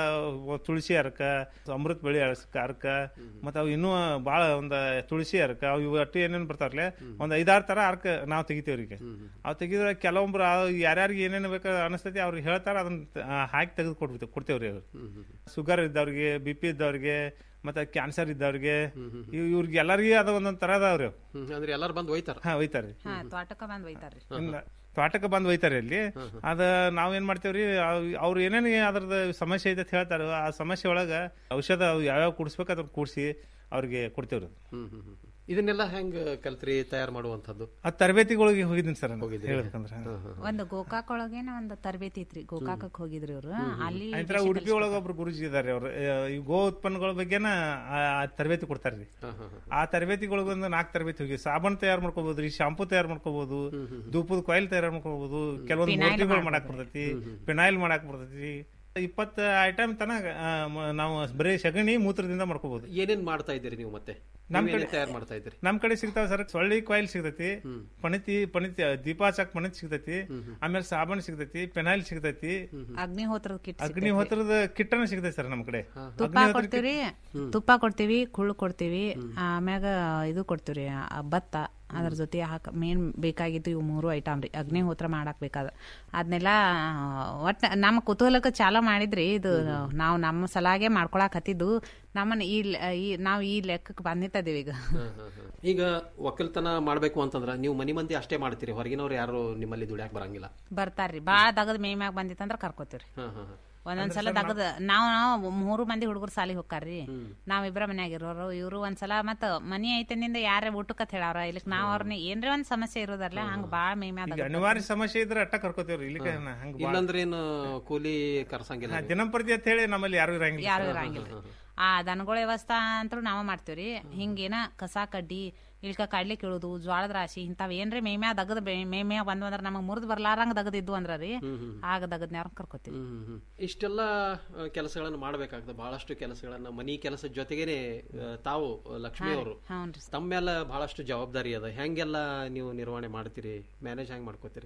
ಅದ ತುಳಸಿ ಅರಕ ಅಮೃತ ಬೆಳಿ ಅರಕ ಅರಕ ಮತ್ತ ಅವು ಇನ್ನೂ ಬಾಳ ಒಂದ್ ತುಳಸಿ ಅರಕ ಅವು ಇವು ಅಟ್ಟು ಏನೇನು ಬರ್ತಾವ್ರಲ್ಲ ಒಂದ್ ಐದಾರು ತರ ಅರ್ಕ ನಾವು ತೆಗಿತೇವ್ರಿ ಈಗ ಅವ್ ತೆಗಿದ್ರೆ ಕೆಲವೊಬ್ರು ಯಾರ್ಯಾರಿಗೆ ಏನೇನು ಬೇಕು ಅನಿಸ್ತೈತಿ ಅವ್ರಿಗೆ ಹೇಳ್ತಾರ ಅದನ್ನ ತ- ಆ, ಹಾಕಿ ತೆಗೆದು ಕೊಡ್ಬಿಡ್ತೇವೆ ಕೊಡ್ತೇವ್ರಿ ಅವ್ರು ಶುಗರ್ ಇದ್ದವ್ರಿಗೆ ಬಿ ಪಿ ಇದ್ದವ್ರಿಗೆ ಮತ್ತೆ ಕ್ಯಾನ್ಸರ್ ಇದ್ದವ್ರಿಗೆ ಇವ್- ಇವ್ರಿಗೆ ಎಲ್ಲರಿಗೂ ಅದ ಒಂದೊಂದ್ ತರ ಅದಾವ್ರಿ ಅವು ಅಂದ್ರೆ ಎಲ್ಲಾರು ಬಂದು ಒಯ್ತಾರ ಹಾ ಒಯ್ತಾರ್ರಿ ಹಾ ತೋಟಕ್ಕ ಬಂದ್ ಒಯ್ತಾರ್ರಿ ಇಲ್ಲ ತೋಟಕ್ಕೆ ಬಂದು ಒಯ್ತಾರೆ ಅಲ್ಲಿ ಅದ ನಾವೇನ್ ಮಾಡ್ತೇವ್ರಿ ಅವ್- ಅವ್ರು ಏನೇನು ಅದ್ರದ್ದು ಸಮಸ್ಯೆ ಐತೆ ಅಂತ ಹೇಳ್ತಾರ ಆ ಸಮಸ್ಯೆ ಒಳಗ ಔಷಧ ಅವು ಯಾವ್ಯಾವ ಕುಡಿಸ್ಬೇಕು ಅದ್ರ ಕೂಡಿಸಿ ಅವ್ರಿಗೆ ಕೊಡ್ತೇವ್ರಿ ಇದನ್ನೆಲ್ಲ ಹೆಂಗ್ ಕಲ್ತ್ರಿ ತಯಾರು ಮಾಡುವಂತದ್ದು ಆ ತರಬೇತಿಗಳಿಗೆ ಹೋಗಿದ್ದೀನಿ ಸರ್ ನಾನು ಹೇಳ್ಬೇಕಂದ್ರೆ ಒಂದ್ ಗೋಕಾಕ್ ಒಳಗೇನ ಒಂದ್ ತರಬೇತಿ ಐತ್ರಿ ಗೋಕಾಕಕ್ ಹೋಗಿದ್ರಿ ಅವ್ರು ಅಲ್ಲಿ ಆಯ್ತರ ಉಡುಪಿ ಒಳಗ ಒಬ್ರು ಗುರುಜಿ ಇದಾರೆ ಅವ್ರು ಆ, ಈ ಗೋ ಉತ್ಪನ್ನಗಳ ಬಗ್ಗೆನ ಆ ಆ ತರಬೇತಿ ಕೊಡ್ತಾರ್ರಿ ಆ ತರಬೇತಿಗಳಿಗೆ ಒಂದು ನಾಲ್ಕು ತರಬೇತಿ ಹೋಗಿ ಸಾಬೂನ್ ತಯಾರು ಮಾಡ್ಕೋಬಹುದ್ರಿ ಶಾಂಪೂ ತಯಾರು ಮಾಡ್ಕೋಬಹುದು ಧೂಪದ ಕೊಯ್ಲ್ ತಯಾರು ಮಾಡ್ಕೋಬಹುದು ಕೆಲವೊಂದು Phenyl ಮೂರ್ತಿಗಳು ಮಾಡ್ಬೋದು. ಮಾಡಕ್ ಬರ್ತೈತಿ ಪಿನಾಯಿಲ್ ಮಾಡಕ್ ಬರ್ತೈತಿ ಇಪ್ಪತ್ತು ಐಟಮ್ ತನ ಆ, ಮ- ನಾವು ಬರೀ ಸಗಣಿ ಮೂತ್ರದಿಂದ ಮಾಡ್ಕೋಬಹುದು ಏನೇನ್ ಮಾಡ್ತಾ ಇದ್ದೀರಿ ನೀವು ಮತ್ತೆ ನಮ್ ನೀವೇನೇನ್ ಕಡೆ ತಯಾರು ಮಾಡ್ತಾ ಇದ್ದೀರಿ ನಮ್ ಕಡೆ ಸಿಗ್ತಾವ ಸರ್ ಸೊಳ್ಳಿ ಕಾಯಿಲ್ ಸಿಗ್ತೈತಿ ಪಣಿತಿ ಪಣಿತಿ ದೀಪ ಹಚ್ಚಾಕ್ ಪಣಿತಿ ಸಿಗ್ತೈತಿ ಆಮೇಲೆ ಸಾಬೂನ್ ಸಿಗ್ತೈತಿ ಪೆನಾಯಿಲ್ ಸಿಗ್ತೈತಿ ಅಗ್ನಿಹೋತ್ರದ ಕಿಟ್ ಅಗ್ನಿಹೋತ್ರದ ಕಿಟ್ಟನ ಸಿಗ್ತೈತಿ ಸರ್ ನಮ್ ಕಡೆ ತುಪ್ಪ ಅಗ್ನಿಹೋತ್ರದ ಕೊಡ್ತೀವ್ರಿ ತುಪ್ಪ ಕೊಡ್ತೀವಿ ಕುಳ್ಳು ಕೊಡ್ತೀವಿ ಆಮ್ಯಾಗ ಇದು ಕೊಡ್ತೀವ್ರಿ ಆ ಭತ್ತ ಅದ್ರ ಜೊತೆ ಹಾಕ ಮೇನ್ ಬೇಕಾಗಿದ್ದು ಇವು ಮೂರು ಐಟಮ್ ರೀ ಅಗ್ನಿಹೋತ್ರ ಮಾಡಕ್ ಬೇಕಾದ ಅದನ್ನೆಲ್ಲ ಒಟ್ಟ ನಮ್ಮ ಕುತೂಹಲಕ್ಕೆ ಚಾಲೂ ಮಾಡಿದ್ರಿ ಇದು ನಾವು ನಮ್ಮ ಸಲಾಗೆ ಮಾಡ್ಕೊಳಕ್ ಹತ್ತಿದ್ದು ನಮ್ಮನ್ನ ಈ ಲೆ- ಈ ನಾವು ಈ ಲೆಕ್ಕಕ್ಕೆ ಬಂದಿತ್ತದೀವಿ ಈಗ ಈಗ ಒಕ್ಕಲ್ತನ ಮಾಡ್ಬೇಕು ಅಂತಂದ್ರ ನೀವು ಮನಿ ಮಂದಿ ಅಷ್ಟೇ ಮಾಡ್ತೀರಿ ಹೊರಗಿನವ್ರು ಯಾರು ನಿಮ್ಮಲ್ಲಿ ದುಡ್ಯಾಕ್ ಬರಂಗಿಲ್ಲ ಬರ್ತಾರ್ರಿ ಬಾಳ ದಗದ್ ಮೇ ಮ್ಯಾಗ ಬಂದಿತ್ತಂದ್ರ ಕರ್ಕೋತೀವ್ರಿ ಹಾ ಹಾ ಹಾ. ಒಂದೊಂದ್ಸಲ ದಗದ ನಾವ್ ನಾವು ಮೂರು ಮಂದಿ ಹುಡುಗರು ಸಾಲಿಗೆ ಹೋಗ್ತಾರ್ರಿ ನಾವ್ ಇಬ್ರ ಮನ್ಯಾಗ ಇರೋರು ಇವ್ರು ಒಂದ್ಸಲ ಮತ್ತ ಮನಿ ಐತನಿಂದ ಯಾರೇ ಊಟಕ್ಕೆ ಹೇಳವ್ರ ಇಲ್ಲಿಕ್ ನಾವ್ ಅವ್ರನ್ನ ಏನ್ರ ಒಂದ್ ಸಮಸ್ಯೆ ಇರೋದಲ್ಲ ಹಂಗ ಬಾಳ ಮೇ ಮ್ಯಾಗ ಈಗ ಅನಿವಾರ್ಯ ಸಮಸ್ಯೆ ಇದ್ರೆ ಅಟ್ಟ ಕರ್ಕೋತೇವ್ರಿ ಇಲ್ಲಿಗೆ ಹಂಗ ಇಲ್ಲಂದ್ರೆ ಏನು ಕೂಲಿ ಕರ್ಸಂಗಿಲ್ಲ ದಿನಂಪ್ರತಿ ಅಂತ ಹೇಳಿ ನಮ್ಮಲ್ಲಿ ಯಾರು ಇರಂಗಿಲ್ಲ ಯಾರು ಇರಂಗಿಲ್ರಿ ಆ ದನಗಳ ವ್ಯವಸ್ಥಾ ಅಂತೂ ನಾವ ಮಾಡ್ತೇವ್ರಿ ಹಿಂಗೇನ ಕಸ ಕಡ್ಡಿ ಇಲ್ಕ ಕಡ್ಲಿ ಕೀಳುದು ಜ್ವಾಳದ ರಾಶಿ ಇಂತಾವ್ ಏನ್ರಿ ಮೇಮ್ಯಾ ದಗದ್ ಮೇಮ್ಯಾ ಬಂದ್ವು ಅಂದ್ರ ನಮಗ್ ಮುರಿದ್ ಬರ್ಲಾರಂಗ ದಗದಿದ್ದು ಅಂದ್ರ ರೀ ಆಗ ದಗದ್ನ್ಯಾರ ಕರ್ಕೋತೀವಿ ಹ್ಮ್, ಹ್ಮ್, ಹ್ಮ್. ಇಷ್ಟೆಲ್ಲ ಆ, ಕೆಲಸಗಳನ್ನ ಮಾಡ್ಬೇಕಾಗ್ತದೆ ಬಹಳಷ್ಟು ಕೆಲಸಗಳನ್ನ ಮನಿ ಕೆಲಸದ ಜೊತೆಗೇನೆ ಆ, ತಾವು ಆ, ಲಕ್ಷ್ಮಿ ಅವರು ಹೌನ್ರಿ ತಮ್ಮ ಮೇಲೆ ಬಹಳಷ್ಟು ಜವಾಬ್ದಾರಿ ಅದ ಹೆಂಗೆಲ್ಲ ನೀವು ನಿರ್ವಹಣೆ ಮಾಡ್ತೀರಿ ಮ್ಯಾನೇಜ್ ಹೆಂಗ್ ಮಾಡ್ಕೋತೀರಿ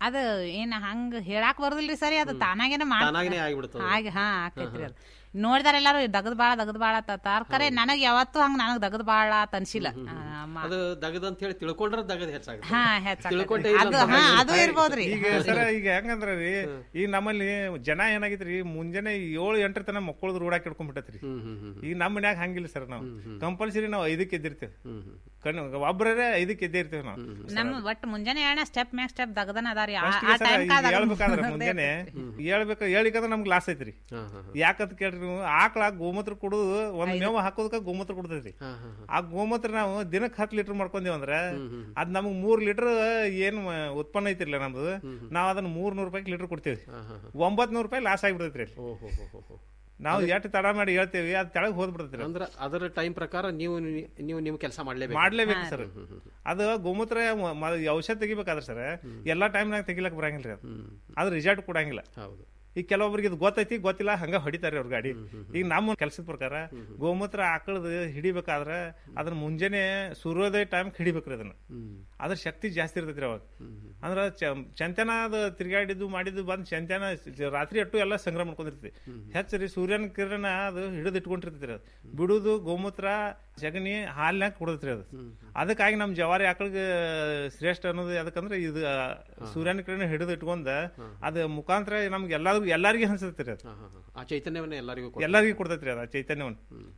ಅದ ಏನ್ ಹಂಗ ಹೇಳಾಕ್ ಬರುದಿಲ್ರಿ ಸರಿ ಅದು ತಾನಾಗೇನ ಮಾಡ್ ತಾನಾಗೇನೆ ಆಗ್ಬಿಡ್ತದ. ಹಾಗೆ ಹಾ ಆಕೈತ್ರಿ ಅದು ನೋಡಿದಾರ ಎಲ್ಲಾರು ದಗದ್ ಬಾಳ ದಗದ್ ಬಾಳ ತರ್ಕರೆ ನನಗ್ ಯಾವತ್ತೂ ಹಂಗ ನನಗ್ ದಗದ್ ಬಾಳ ಅಂತ ಅನ್ಸಿಲ್ಲ ಆ, ಮ- ಅದು ದಗದ ಅಂತ ಹೇಳಿ ತಿಳ್ಕೊಂಡ್ರೆ ದಗದ ಹೆಚ್ಚಾಗುತ್ತೆ ಹಾ ಹೆಚ್ಚಾಕೈತಿ. ತಿಳ್ಕೊಂಡೇ ಇಲ್ಲ ಅದು ಅಂತ ಹಾ ಹಾಗೆ ಅದು ಇರ್ಬೋದ್ರಿ ಈಗ ಸರ ಈಗ ಹೆಂಗಂದ್ರ ರೀ ಈಗ ನಮ್ಮಲ್ಲಿ ಜನ ಏನಾಗಿತ್ರಿ ಮುಂಜಾನೆ ಏಳು ಎಂಟರ ತನ ಮಕ್ಕಳದು ರೂಢಾಕ್ ಹಿಡ್ಕೊಂಡ್ಬಿಟ್ಟತ್ರಿ ಈಗ ನಮ್ಮ ಮನ್ಯಾಗ ಹಂಗಿಲ್ಲ ಸರ್ ನಾವು ಕಂಪಲ್ಸರಿ ನಾವು ಐದಕ್ಕೆ ಎದ್ದಿರ್ತೇವೆ ಕಣ್ಣು ಒಬ್ಬರೇ ಐದಕ್ಕೆ ಎದ್ದೇ ಇರ್ತೇವೆ ನಾವು ನಮ್ ಒಟ್ಟು ಮುಂಜಾನೆ ಏನ ಸ್ಟೆಪ್ ಮ್ಯಾಕ್ ಸ್ಟೆಪ್ ದಗದನ ಅದಾರಿ ಆ- First ಆ ಗೆ ಸರ ಟೈಮ್ ಈಗ ಹೇಳ್ಬೇಕಾದ್ರೆ ಮುಂಜಾನೆ ಹೇಳ್ಬೇಕು ಹೇಳಿಕಂದ್ರೆ ನಮ್ಗೆ ಲಾಸ್ ಐತ್ರಿ ಯಾಕಂತ ಕೇಳ್ರಿ ನೀವು ಆಕಳ ಗೋಮೂತ್ರ ಕುಡುದು ಒಂದ್ ಮೇವ ಹಾಕೋದಕ್ಕ ಗೋಮೂತ್ರ ಕುಡ್ತೈತಿ ಆ ಗೋಮೂತ್ರ ನಾವು ದಿನಕ್ಕೆ ಹತ್ತು ಲೀಟರ್ ಮಾಡ್ಕೊಂಡೇವ್ ಅಂದ್ರ ಅದ್ ನಮಗ್ ಮೂರ್ ಲೀಟರ್ ಏನ್ ಮ- ಉತ್ಪನ್ನ ಐತಿರ್ಲ ನಮ್ದು ನಾವ್ ಅದನ್ನ ಮೂರ್ ನೂರ್ ರೂಪಾಯಿ ಲೀಟರ್ ಕೊಡ್ತೇವಿ ಒಂಬತ್ ನೂರ್ ರೂಪಾಯಿ ಲಾಸ್ ಆಗಿಬಿಡ್ತೈತ್ರಿ ಅಲ್ಲಿ. ನಾವು ಎಷ್ಟು ತಡ ಮಾಡಿ ಹೇಳ್ತೇವಿ ಅದ್ ತೆಳಗ್ ಹೋದ್ಬಿಡ್ತೈತ್ರಿ ಅಂದ್ರ ಅದರ ಟೈಮ್ ಪ್ರಕಾರ ನೀವು ನೀವು ನಿಮ್ ಕೆಲಸ ಮಾಡ್ಲೇಬೇಕು ಮಾಡ್ಲೇಬೇಕು ಸರ್ ಅದು ಗೋಮೂತ್ರ ಮ- ಮ- ಔಷಧ ತೆಗಿಬೇಕಾದ್ರೆ ಸರ್ ಎಲ್ಲಾ ಟೈಮ್ನಾಗ ತೆಗಿಲಕ್ ಬರಂಗಿಲ್ರಿ ಅದು ಅದು ರಿಸಲ್ಟ್ ಕೊಡಂಗಿಲ್ಲ ಹೌದು ಈಗ ಕೆಲವೊಬ್ರಿಗೆ ಇದು ಗೊತ್ತೈತಿ ಗೊತ್ತಿಲ್ಲ ಹಂಗ ಹೊಡಿತಾರೆ ಅವ್ರ ಗಾಡಿ ಈಗ ನಮ್ಮ ಕೆಲಸದ ಪ್ರಕಾರ ಗೋಮೂತ್ರ ಆಕಳದ ಹಿಡಿಬೇಕಾದ್ರೆ ಅದನ್ನ ಮುಂಜಾನೆ ಸೂರ್ಯೋದಯ ಟೈಮ್ ಹಿಡಿಬೇಕ್ರಿ ಅದನ್ನ ಅದ್ರ ಶಕ್ತಿ ಜಾಸ್ತಿ ಇರ್ತೈತ್ರಿ ಅವಾಗ ಅಂದ್ರ ಚ- ಚಂತನ ಅದು ತಿರ್ಗಾಡಿದ್ದು ಮಾಡಿದ್ದು ಬಂದ್ ಚಂತನ ಸ- ರಾತ್ರಿ ಅಟ್ಟು ಎಲ್ಲ ಸಂಗ್ರಹ ಮಾಡ್ಕೊಂಡಿರ್ತೈತಿ ಹೆಚ್ಚರಿ ಸೂರ್ಯನ ಕಿರಣ ಅದು ಹಿಡಿದು ಇಟ್ಕೊಂಡಿರ್ತೈತ್ರಿ ಅದು ಬಿಡುದು ಗೋಮೂತ್ರ ಸಗಣಿ ಹಾಲ್ನಾಗ ಕುಡದ್ರಿ ಅದು ಅದಕ್ಕಾಗಿ ನಮ್ ಜವಾರಿ ಆಕಳಿಗೆ ಶ್ರೇಷ್ಠ ಅನ್ನೋದು ಯಾಕಂದ್ರೆ ಇದು ಆ, ಸೂರ್ಯನ ಕಿರಣ ಹಿಡಿದು ಇಟ್ಕೊಂಡ ಅದ ಮುಖಾಂತರ ನಮ್ಗೆ ಎಲ್ಲಾರ್ಗು ಎಲ್ಲಾರ್ಗಿ ಹಂಚತ್ರಿ ಅದು ಆ ಚೈತನ್ಯವನ್ನ ಎಲ್ಲರಿಗೂ ಕೊಡ್ತದೆ. ಎಲ್ಲಾರ್ಗಿ ಕೊಡ್ತೈತ್ರಿ ಅದ ಚೈತನ್ಯವನ್ನು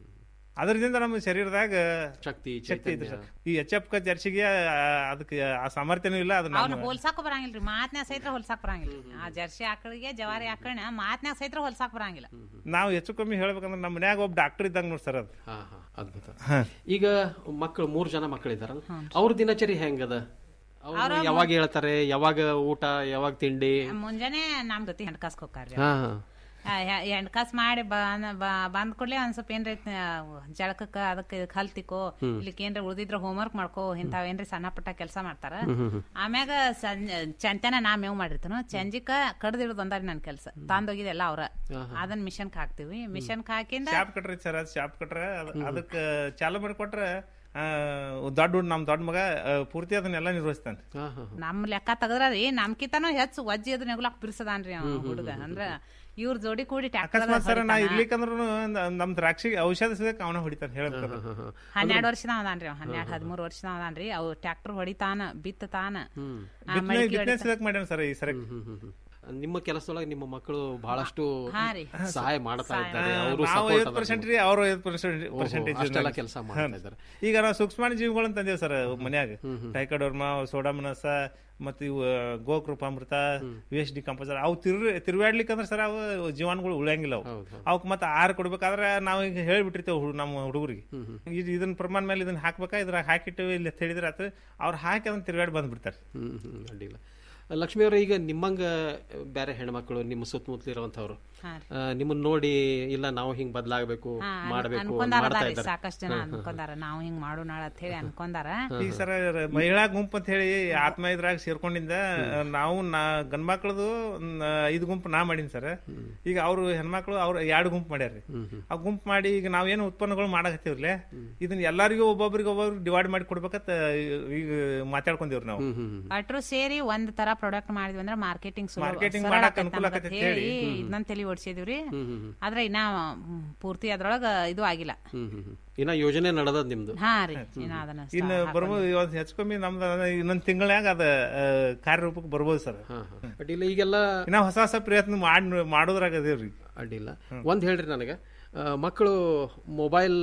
ಅದರಿಂದ ನಮ್ಮ ಶರೀರದಾಗ ಶಕ್ತಿ ಶಕ್ತಿ ಐತ್ರಿ ಸರ್ ಈ ಎಚ್ ಎಫ್ ಕ ಜರ್ಸಿಗೆ ಆ, ಅದಕ್ಕೆ ಆ ಸಾಮರ್ಥ್ಯನೂ ಇಲ್ಲ ಅದು ಅವ್ನ ನಮ್ಮ ಹೋಲ್ಸಾಕ ಬರಂಗಿಲ್ರಿ ಮಾತ್ನ್ಯಾಗ ಸಹಿತ ಹೋಲ್ಸಾಕ್ ಬರಂಗಿಲ್ಲ ಆ ಜರ್ಸಿ ಆಕಳಿಗೆ ಜವಾರಿ ಆಕಳನ ಮಾತ್ನ್ಯಾಗ ಸಹಿತ ಹೋಲ್ಸಾಕ್ ಬರಂಗಿಲ್ಲ ನಾವು ಹೆಚ್ಚು ಕಮ್ಮಿ ಹೇಳ್ಬೇಕಂದ್ರೆ ನಮ್ಮ ಮನ್ಯಾಗ ಒಬ್ಬ ಡಾಕ್ಟರ್ ಇದ್ದಂಗ ನೋಡಿ ಸರ್ ಅದು ಹಾ ಹಾ ಅದ್ಭುತ ಈಗ ಮಕ್ಕಳು ಮೂರ್ ಜನ ಮಕ್ಕಳಿದಾರಲ್ಲ ಅವ್ರ ದಿನಚರಿ ಹೆಂಗದ ಅವ್ರು ಅವ್ರ ಯಾವಾಗ ಹೇಳ್ತಾರೆ ಯಾವಾಗ ಊಟ ಯಾವಾಗ ತಿಂಡಿ ಮುಂಜಾನೆ ನಮ್ ಜೊತೆ ಹೆಣ್ಕಾಸ್ಕ ಹೋಗ್ತಾರ್ರಿ ಹಾ ಹಾ ಹೆಣ್ಕಾಸ್ ಮಾಡಿ ಬಂದ್ ಬ- ಬಂದ್ ಕೂಡ್ಲೆ ಒಂದ್ ಸ್ವಲ್ಪ ಏನ್ರಿ ಜಳಕಕ್ಕ ಅದಕ್ಕೆ ಕಲ್ತಿಕೋ ಹ್ಮ್. ಇಲ್ಲಿಕ್ ಏನ್ರಿ ಉಳ್ದಿದ್ರ ಹೋಮ್ವರ್ಕ್ ಮಾಡ್ಕೋ ಇಂತಾವ್ ಏನ್ರಿ ಸಣ್ಣ ಪುಟ್ಟ ಕೆಲಸ ಮಾಡ್ತಾರ ಹ್ಮ್ ಹ್ಮ್ ಹ್ಮ್. ಆಮ್ಯಾಗ ಸಂಜೆ ಚಂತನ ನಾ ಮೇವ್ ಮಾಡಿರ್ತೇನು ಚಂಜಿಕ ಕಡ್ದಿಡೋದು ಒಂದಾರಿ ನನ್ ಕೆಲಸ ತಂದೋಗಿದೆಲ್ಲ ಅವ್ರ ಅದನ್ನ ಮಿಷನ್ಕ್ ಹಾಕ್ತಿವಿ ಮಿಷನ್ಕ್ ಹಾಕಿಂದ ಶಾಪ್ ಕಟ್ರಿ ಸರ್ ಅದು ಶಾಪ್ ಕಟ್ರ ಅದ್- ಅದಕ್ಕೆ ಚಾಲು ಮಾಡಿ ಕೊಟ್ರೆ ಆ, ದೊಡ್ಡ ಹುಡ್- ನಮ್ ದೊಡ್ಡ ಮಗ ಆ, ಪೂರ್ತಿ ಅದನ್ನೆಲ್ಲ ನಿರ್ವಹಿಸ್ತಾನೆ ನಮ್ ಲೆಕ್ಕ ತೆಗದ್ರ ಏ ನಮ್ಕಿತನೂ ಹೆಚ್ಚು ವಜ್ಜಿ ಅದು ನೆಗ್ಲಾಕ್ ಬಿರ್ಸದಾನ್ರಿ ಅವ ಹುಡುಗ ಅಂದ್ರ ಇವ್ರ ಜೋಡಿ ಕೂಡಿ ಅಕಸ್ಮಾತ್ ಸರ್ ನಾ ಟ್ಯಾಕ್ಟರ್ ಇರ್ಲಿಕ್ಕಂದ್ರು ನಮ್ ದ್ರಾಕ್ಷಿ ಔಷಧ ಸಿಗಕ್ ಅವನ ಹೊಡಿತಾನೆ ಹೇಳ್ಬೇಕು ಹನ್ನೆರಡು ವರ್ಷದ ಅದಾನ್ರಿ ಅವ ಹನ್ನೆರಡು ಹದಿಮೂರು ವರ್ಷದ ಅದಾನ್ರಿ ಅವ್ ಟ್ರ್ಯಾಕ್ಟರ್ ಹೊಡಿತಾನ ಬಿತ್ತತಾನ ಆ, ಬಿತ್ತನೆ ಮಡಿಕೆ ಬಿತ್ತನೆ ಹೊಡಿತಾನ. ಸಿಗಕ್ ಮಾಡ್ಯಾನ ಸರ್ ಈ ಸರಿ ನಿಮ್ಮ ಕೆಲಸದೊಳಗೆ ನಿಮ್ಮ ಮಕ್ಕಳು ಬಹಳಷ್ಟು ಹಾ ರೀ. ಸಹಾಯ ಮಾಡ್ತಾ ಸಹಾಯ. ಇದ್ದಾರೆ ಆ, ಅವರು ನಾವು ಐವತ್ತು ಪರ್ಸೆಂಟ್ ರೀ ಅವ್ರು ಐವತ್ತು ಪರ್ಸೆಂಟ್ ಓಹೋ, ಪರ್ಸೆಂಟೇಜ್ ಅಷ್ಟೆಲ್ಲ ಕೆಲ್ಸ ಮಾಡ್ತಾ ಇದ್ದಾರೆ. ಈಗ ನಾವು ಸೂಕ್ಷ್ಮಾಣು ಜೀವಿಗಳನ್ನ ತಂದೇವ್ ಸರ್ ಮನ್ಯಾಗ ಟೈಕಡೋರ್ಮ ಸೋಡಾಮನಸ ಮತ್ತೆ ಇವು ಗೋಕೃಪಾಮೃತ ವೇಸ್ಟ್ ಡಿಕಂಪೋಸರ್ ಅವು ತಿರು ತಿರುಗಾಡ್ಲಿಕ್ಕಂದ್ರೆ ಸರ್ ಅವು ಜೀವಾಣುಗಳು ಉಳಿಯಂಗಿಲ್ಲ ಅವು ಅವಕ್ ಮತ್ತೆ ಆಹಾರ ಕೊಡ್ಬೇಕಾದ್ರೆ ನಾವು ಈಗ ಹೇಳ್ಬಿಟ್ಟಿರ್ತೇವೆ ಹುಡು- ನಮ್ಮ ಹುಡುಗರಿಗೆ ಇದು ಇದನ್ನ ಪ್ರಮಾಣ ಮೇಲೆ ಇದನ್ನ ಹಾಕ್ಬೇಕಾ ಇದ್ರಾಗ ಹಾಕಿಟ್ಟು ಇಲ್ಲಿ ಅಂತ ಹೇಳಿದ್ರೆ ಆತು ಅವ್ರು ಹಾಕಿ ಅದನ್ನ ತಿರುಗಾಡಿ ಬಂದ್ಬಿಡ್ತಾರೆ ಹ್ಮ್ ಹ್ಮ್ ಅಡ್ಡಿಲ್ಲ ಲಕ್ಷ್ಮಿ ಅವರ ಈಗ ನಿಮ್ಮಂಗ ಬೇರೆ ಹೆಣ್ಮಕ್ಳು ನಿಮ್ಮ ಸುತ್ತಮುತ್ತಲು ಇರುವಂತವ್ರು ಹಾ ಆ, ನಿಮ್ಮನ್ನ ನೋಡಿ ಇಲ್ಲ ನಾವು ಹಿಂಗ್ ಬದಲಾಗಬೇಕು ಹಾ, ಅನ್- ಮಾಡಬೇಕು ಅನ್ಕೊಂಡಾರ ಮಾಡ್ತಾ ಅದಾರಿ, ಇದ್ದಾರೆ ಸಾಕಷ್ಟು ಜನ ಅನ್ಕೊಂಡಾರ ನಾವು ಹಿಂಗ್ ಮಾಡೋಣ ಅಂತ ಹೇಳಿ ಅನ್ಕೊಂಡಾರ ಈಗ ಸರ ಮಹಿಳಾ ಗುಂಪು ಅಂತ ಹೇಳಿ ಆತ್ಮ ಇದ್ರಾಗ ಸೇರ್ಕೊಂಡಿಂದ ನಾವು ನಾ ಗಂಡ್ಮಕ್ಳದು ನ- ಐದು ಗುಂಪು ನಾ ಮಾಡೀನಿ ಸರ್ ಈಗ ಅವ್ರು ಹೆಣ್ಮಕ್ಳು ಅವ್ರು ಎರಡು ಗುಂಪು ಮಾಡ್ಯಾರ್ರಿ ಆ ಗುಂಪು ಮಾಡಿ ಈಗ ನಾವೇನು ಉತ್ಪನ್ನಗಳು ಮಾಡಕತ್ತೀವ್ರಲೆ ಇದನ್ನ ಎಲ್ಲರಿಗೂ ಒಬ್ಬೊಬ್ರಿಗೆ ಒಬ್ಬೊಬ್ರಿಗೆ ಡಿವೈಡ್ ಮಾಡಿ ಕೊಡ್ಬೇಕಂತ ಈಗ ಮಾತಾಡ್ಕೊಂಡೇವ್ರಿ ನಾವು ಅಟ್ರು ಸೇರಿ ಒಂದ್ ತರ ಪ್ರಾಡಕ್ಟ್ ಮಾಡಿದ್ವಿ ಅಂದ್ರೆ ಮಾರ್ಕೆಟಿಂಗ್ Marketing ಮಾಡಕ್ ಅನುಕೂಲ ಆಕತಿ ಅಂತ ಹೇಳಿ. ಇದನ್ನ ತಲೆ ಓಡಿಸಿದಿವ್ರಿ ಹ್ಮ್, ಹ್ಮ್, ಹ್ಮ್. ಆದ್ರೆ ಇನ್ನ ಮ್, ಪೂರ್ತಿ ಅದ್ರೊಳಗ ಇದು ಆಗಿಲ್ಲ ಹ್ಮ್ ಹ್ಮ್ ಹ್ಮ್. ಇನ್ನ ಯೋಜನೆ ನಡೆದದ್ ನಿಮ್ದು ಹಾ ರೀ ಇನ್ನ ಅದನ್ನ ಇನ್ನು ಬರ್ಬೋದು ಇವತ್ತು ಹೆಚ್ಚು ಕಮ್ಮಿ ನಮ್ದು ಅದ ಇನ್ನೊಂದ್ ತಿಂಗಳಾಗ ಅದ ಆ, ಕಾರ್ಯರೂಪಕ್ಕೆ ಬರ್ಬೋದು ಸರ್ ಅಡ್ಡಿಲ್ಲ ಈಗೆಲ್ಲ ಇನ್ನ ಹೊಸ ಹೊಸ ಪ್ರಯತ್ನ ಮಾಡ್ ಮಾಡೋದ್ರಾಗ ಅದೇವ್ರಿ ಅಡ್ಡಿಲ್ಲ ಒಂದ್ ಹೇಳ್ರಿ ನನಗೆ ಮಕ್ಕಳು ಮೊಬೈಲ್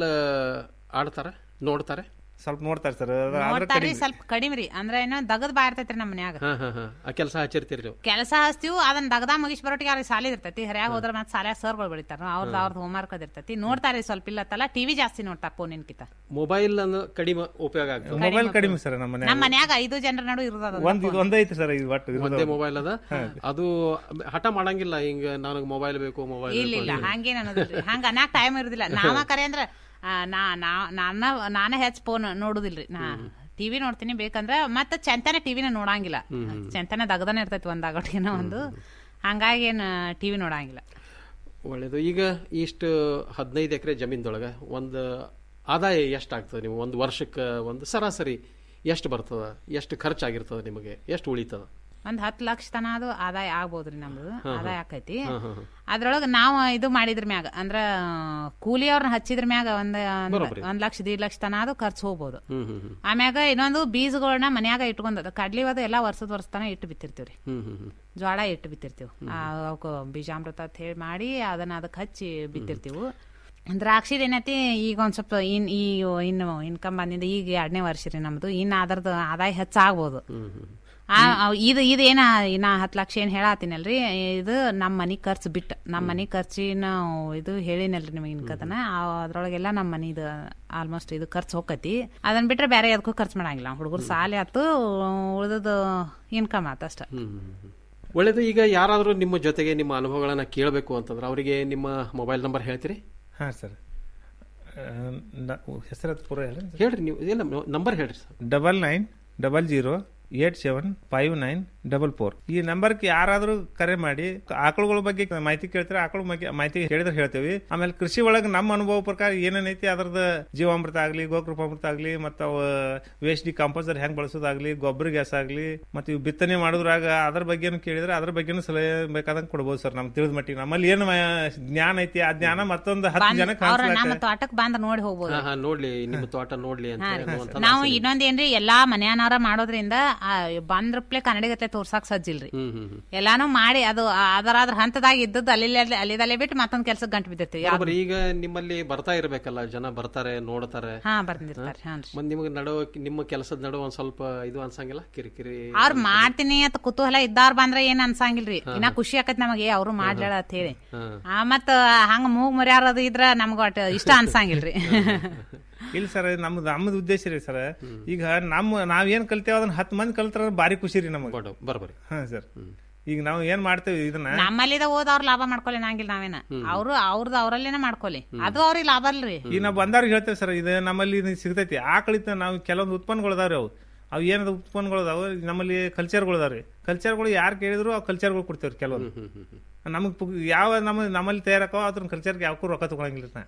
ಆಡ್ತಾರ ನೋಡ್ತಾರೆ ಸ್ವಲ್ಪ ನೋಡ್ತಾರೆ ಸರ್ ನೋಡ್ತಾರ್ರಿ ಸ್ವಲ್ಪ ಕಡಿಮೆ ರೀ ಅಂದ್ರೆ ಏನೋ ದಗದ್ ಬಾ ಇರ್ತೈತ್ರಿ ನಮ್ಮ ಮನ್ಯಾಗ ಹಾ ಹಾ ಹಾ ಆ ಕೆಲಸ ಹಚ್ಚಿರ್ತೀರಿ ನೀವು ಕೆಲಸ ಹಚ್ತೀವಿ ಅದನ್ನ ದಗದ ಮುಗಿಸ್ ಬರೋಟಿಗೆ ಅವ್ರಿಗೆ ಸಾಲಿ ಇರ್ತೈತಿ ಹರ್ಯಾಗ ಹೋದ್ರ ಮತ್ತೆ ಸಾಲ್ಯಾಗ ಸರ್ಗಳು ಬೆಳಿತಾರ ಅವ್ರದ್ದು ಅವ್ರದ್ದು ಹೋಮ್ವರ್ಕ್ ಅದ್ ಇರ್ತೈತಿ ನೋಡ್ತಾರ್ರಿ ಸ್ವಲ್ಪ ಇಲ್ಲತ್ತಲ್ಲ ಟಿವಿ ಜಾಸ್ತಿ ನೋಡ್ತಾರ ಫೋನಿನ್ಕಿತ ಮೊಬೈಲ್ ಅನ್ನು ಕಡಿಮೆ ಉಪಯೋಗ ಆಗ್ತದೆ ಮೊಬೈಲ್ ಕಡಿಮೆ ಸರ್ ನಮ್ಮ ನಮ್ಮ ಮನ್ಯಾಗ ಮನ್ಯಾಗ ಐದು ಜನರ ನಡು ಇರೋದ ಒಂದ್ ಇದು ಒಂದೈತಿ ಸರ್ ಇದು ಒಟ್ಟು ಇರೋದು. ಒಂದೇ ಮೊಬೈಲ್ ಅದ ಅದು ಹಠ ಮಾಡಂಗಿಲ್ಲ ಹಿಂಗ ನನಗೆ ಮೊಬೈಲ್ ಬೇಕು ಮೊಬೈಲ್ ಇಲ್ಲ ಇಲ್ಲ ಹಂಗೇನ್ ಅನ್ನೋದಿಲ್ರಿ ಹಂಗ ಅನ್ನಕ್ ಟೈಮ್ ಇರುದಿಲ್ಲ ನಾವ ಕರೆ ಅಂದ್ರ ಆ, ನಾ ನಾ ನಾನ ನಾನ ಹೆಚ್ಚ ಫೋನ್ ನೋಡುದಿಲ್ರಿ ನಾ ಟಿವಿ ನೋಡ್ತೀನಿ ಬೇಕಂದ್ರ ಮತ್ತ ಚಂತನ ಟಿವಿನ ನೋಡಂಗಿಲ್ಲ ಚಂತನ ದಗದನ ಇರ್ತೈತಿ ಒಂದ್ ಆಗಟ್ಟಿನ ಒಂದು ಹಂಗಾಗಿ ಏನ್ ಟಿವಿ ನೋಡಂಗಿಲ್ಲ ಒಳ್ಳೇದು ಈಗ ಇಷ್ಟು ಹದಿನೈದು ಎಕರೆ ಜಮೀನ್ದೊಳಗ ಒಂದು ಆದಾಯ ಎಷ್ಟಾಗ್ತದೆ ನೀವು ಒಂದು ವರ್ಷಕ್ಕೆ ಒಂದು ಸರಾಸರಿ ಎಷ್ಟು ಬರ್ತದ ಎಷ್ಟು ಖರ್ಚಾಗಿರ್ತದ ನಿಮಗೆ ಎಷ್ಟು ಉಳಿತದ ಒಂದ್ ಹತ್ತು ಲಕ್ಷ ತನ ಅದು ಆದಾಯ ಆಗ್ಬೋದ್ರಿ ನಮ್ದು ಹಾ, ಆದಾಯ ಹಾ. ಆಕೈತಿ ಹಾ, ಹಾ, ಹಾ. ಅದ್ರೊಳಗ ನಾವು ಇದು ಮಾಡಿದ್ರ ಮ್ಯಾಗ ಅಂದ್ರ ಕೂಲಿ ಅವ್ರನ್ನ ಹಚ್ಚಿದ್ರ ಮ್ಯಾಗ ಒಂದ್ ಒಂದ್- ಬರೋಬ್ಬರಿ. ಒಂದ್ ಲಕ್ಷ ದೀಡ್ ಲಕ್ಷ ತನ ಅದು ಖರ್ಚು ಹೋಗ್ಬೋದು ಹ್ಮ್ ಹ್ಮ್ ಹ್ಮ್ ಆಮ್ಯಾಗ ಇನ್ನೊಂದು ಬೀಜಗಳನ್ನ ಮನ್ಯಾಗ ಇಟ್ಕೊಂಡ್ ಕಡ್ಲಿ ಅದು ಎಲ್ಲಾ ವರ್ಷದ ವರ್ಷ ತನ ಇಟ್ಟು ಬಿತ್ತಿರ್ತೀವ್ರಿ ಹ್ಮ್ ಹ್ಮ್ ಹ್ಮ್ ಜ್ವಾಳ ಇಟ್ಟು ಬಿತ್ತಿರ್ತೀವಿ ಅವಕ್ಕ ಬೀಜಾಮೃತ ಅಂತ ಹೇಳಿ ಮಾಡಿ ಅದನ್ನ ಅದಕ್ಕೆ ಹಚ್ಚಿ ಬಿತ್ತಿರ್ತೀವಿ ದ್ರಾಕ್ಷಿದ ಏನೈತಿ ಈಗ ಒಂದ್ ಸ್ವಲ್ಪ ಇನ್ ಈ ಇನ್ನು ಇನ್ಕಮ್ ಬಂದಿಂದ ಈಗ ಎರಡನೇ ವರ್ಷ ರೀ ನಮ್ದು ಇನ್ನು ಅದ್ರದ್ದು ಆದಾಯ ಹೆಚ್ಚಾಗ್ಬೋದು ಆ ಅವ್- ಇದು ಇದು ಏನ ನಾ ಹತ್ತು ಲಕ್ಷ ಏನ್ ಹೇಳತ್ತೀನಲ್ರಿ ಇದು ನಮ್ಮ ಮನಿ ಖರ್ಚು ಬಿಟ್ಟು ನಮ್ಮ ಮನಿ ಖರ್ಚಿನ ಇದು ಹೇಳಿನಲ್ರಿ ನಿಮಗೆ ಇನ್ಕತನ ಅದ್ರೊಳಗೆಲ್ಲ ನಮ್ಮ ಮನಿದು ಆಲ್ಮೋಸ್ಟ್ ಇದು ಖರ್ಚು ಹೋಗತಿ ಅದನ್ನ ಬಿಟ್ರೆ ಬೇರೆ ಎದಕ್ಕೂ ಖರ್ಚು ಮಾಡಂಗಿಲ್ಲ ಹುಡುಗರು ಸಾಲಿ ಆತು ಉಳಿದದ್ದು ಇನ್ಕಮ್ ಆತ ಅಷ್ಟ ಹ್ಮ್, ಹ್ಮ್, ಹ್ಮ್. ಒಳ್ಳೇದು ಈಗ ಯಾರಾದರೂ ನಿಮ್ಮ ಜೊತೆಗೆ ನಿಮ್ಮ ಅನುಭವಗಳನ್ನ ಕೇಳಬೇಕು ಅಂತಂದ್ರೆ ಅವರಿಗೆ ನಿಮ್ಮ ಮೊಬೈಲ್ ನಂಬರ್ ಹೇಳ್ತೀರಿ ಹಾಂ ಸರ್ ಹೆಸರು ಪೂರ ಹೇಳಿ ಹೇಳ್ರಿ ನೀವು ಇಲ್ಲ ನಂಬರ್ ಹೇಳ್ರಿ sir double nine double zero eight seven five nine double four ಈ ನಂಬರ್ಗೆ ಯಾರಾದರೂ ಕರೆ ಮಾಡಿ ಆಕಳುಗಳ ಬಗ್ಗೆ ಮಾಹಿತಿ ಕೇಳ್ತಾರೆ ಆಕಳ ಬಗ್ಗೆ ಮಾಹಿತಿ ಹೇಳಿದ್ರೆ ಹೇಳ್ತೇವೆ ಆಮೇಲೆ ಕೃಷಿ ಒಳಗೆ ನಮ್ಮ ಅನುಭವ ಪ್ರಕಾರ ಏನೇನೈತಿ ಅದ್ರದ್ದು ಜೀವಾಮೃತ ಆಗಲಿ ಗೋಕೃಪಾಮೃತ ಆಗಲಿ ಮತ್ತು ಅವು ವೇಸ್ಟ್ ಡಿ ಕಾಂಪೋಸರ್ ಹೆಂಗ್ ಬಳಸೋದಾಗ್ಲಿ ಗೊಬ್ಬರ ಗ್ಯಾಸ್ ಆಗಲಿ ಮತ್ತು ಇವು ಬಿತ್ತನೆ ಮಾಡೋದ್ರಾಗ ಅದ್ರ ಬಗ್ಗೆನೂ ಕೇಳಿದ್ರೆ ಅದ್ರ ಬಗ್ಗೆನೂ ಸಲಹೆ ಬೇಕಾದಂಗೆ ಕೊಡ್ಬೋದು ಸರ್ ನಮ್ ತಿಳಿದ ಮಟ್ಟಿಗೆ ನಮ್ಮಲ್ಲಿ ಏನು ಮ- ಜ್ಞಾನ ಐತಿ ಆ ಜ್ಞಾನ ಮತ್ತೊಂದು ಹತ್ತು ಜನಕ್ಕೆ ಅವ್ರ ನಮ್ಮ ಹಂಚ್ಲಾಕ- ತೋಟಕ್ ಬಂದ್ ನೋಡಿ ಹೋಗ್ಬೋದು ಹಾ, ಹಾ, ನೋಡ್ಲಿ ನಿಮ್ಮ ತೋಟ ನೋಡ್ಲಿ ಅಂತ ಹಾ ರೀ. ಅನ್ನುವಂಥದ್ದು ನಾವು ಆಸೆ ಇದೆ. ಇನ್ನೊಂದೇನ್ರಿ ಎಲ್ಲಾ ಮನ್ಯಾನಾರ ಮಾಡೋದ್ರಿಂದ ಆ, ಬಂದ್ರಪ್ಲೆ ಕನ್ನಡಿಗತ್ಲೆ ತೋರ್ಸಾಕ್ ಸಜ್ಜಿಲ್ರಿ ಹ್ಮ್ ಹ್ಮ್ ಹ್ಮ್ ಎಲ್ಲಾನು ಮಾಡಿ ಅದು ಅದರಾದ್ರ ಹಂತದಾಗ ಇದ್ದದ್ದು ಅಲ್ಲಿ ಅಲ್ಲಿದಲ್ಲೇ ಬಿಟ್ಟು ಮತ್ತೊಂದ್ ಕೆಲ್ಸಕ್ಕೆ ಗಂಟು ಬಿದ್ದಿರ್ತೀವಿ ಯಾವ್ದು- ಬರೋಬ್ಬರಿ. ಈಗ ನಿಮ್ಮಲ್ಲಿ ಬರ್ತಾ ಇರ್ಬೇಕಲ್ಲ ಜನ ಬರ್ತಾರೆ ನೋಡ್ತಾರೆ ಹಾ ಬಂದಿರ್ತಾರೆ ಹಾನ್ರಿ ಮತ್ ನಿಮಗೆ ನಡುವ ನಿಮ್ಮ ಕೆಲಸದ ನಡುವ ಒಂದ್ ಸ್ವಲ್ಪ ಇದು ಅನ್ಸಂಗಿಲ್ಲ ಕಿರಿಕಿರಿ ಅವ್ರ ಮಾಡ್ತೀನಿ ಅಂತ ಕುತೂಹಲ ಇದ್ದಾರ ಬಂದ್ರ ಏನ್ ಅನ್ಸಂಗಿಲ್ರಿ ಇನ್ನ ಖುಷಿ ಆಕತ್ ನಮಗೆ ಅವ್ರು ಮಾಡ್ಲಾಳ ಅಂತ ಹೇಳಿ ಹಾ. ಆ ಮತ್ತ ಹಂಗ ಮೂಗ್ ಮುರ್ಯಾರದು ಇದ್ರ ನಮ್ಗ ಒಟ್ಟ ಇಷ್ಟ ಅನ್ಸಂಗಿಲ್ರಿ ಇಲ್ಲ ಸರ್ ನಮ್ದು ನಮ್ದು ಉದ್ದೇಶ ರೀ ಸರ್ ಈಗ ನಮ್ಮ ನಾವ್ ಏನ್ ಕಲ್ತೇವ ಅದನ್ನ ಹತ್ತು ಮಂದಿ ಕಲ್ತಾರ ಭಾರಿ ಖುಷಿ ರೀ ನಮಗೆ ಬರ್ಬರಿ ಹಾ ಸರ್ ಈಗ ನಾವು ಏನ್ ಮಾಡ್ತೇವೆ ಇದನ್ನ ನಮ್ಮಲ್ಲಿದ ಓದ್ ಅವ್ರ ಲಾಭ ಮಾಡ್ಕೊಲಿ ನಂಗಿಲ್ಲ ನಾವೇನ ಅವ್ರು ಅವ್ರದ್ದು ಅವ್ರಲ್ಲೇನ ಮಾಡ್ಕೊಲಿ ಅದು ಅವ್ರಿಗೆ ಲಾಭ ಅಲ್ರಿ ಈಗ ನಾವು ಬಂದವ್ರಿಗೆ ಹೇಳ್ತೇವೆ ಸರ್ ಇದು ನಮ್ಮಲ್ಲಿ ಇದು ಸಿಗ್ತೈತಿ ಆಕಳಿತ ನಾವು ಕೆಲವೊಂದು ಉತ್ಪನ್ನಗಳು ಅದಾವ್ರಿ ಅವು ಅವು ಏನದ ಉತ್ಪನ್ನಗಳು ಅದಾವ ನಮ್ಮಲ್ಲಿ ಕಲ್ಚರ್ಗಳು ಅದಾವ್ರಿ ಕಲ್ಚರ್ಗಳು ಯಾರು ಕೇಳಿದ್ರು ಅವು ಕಲ್ಚರ್ಗಳು ಕೊಡ್ತೇವ್ರಿ ಕೆಲವೊಂದು ನಮಗೆ ಯಾವ ನಮ್ಮ ನಮ್ಮಲ್ಲಿ ತಯಾರಕೋ ಅದ್ರ ಕಲ್ಚರ್ಗೆ ಯಾವಕ್ಕೂ ರೊಕ್ಕ ತಗೊಳಂಗಿಲ್ಲ ನಾ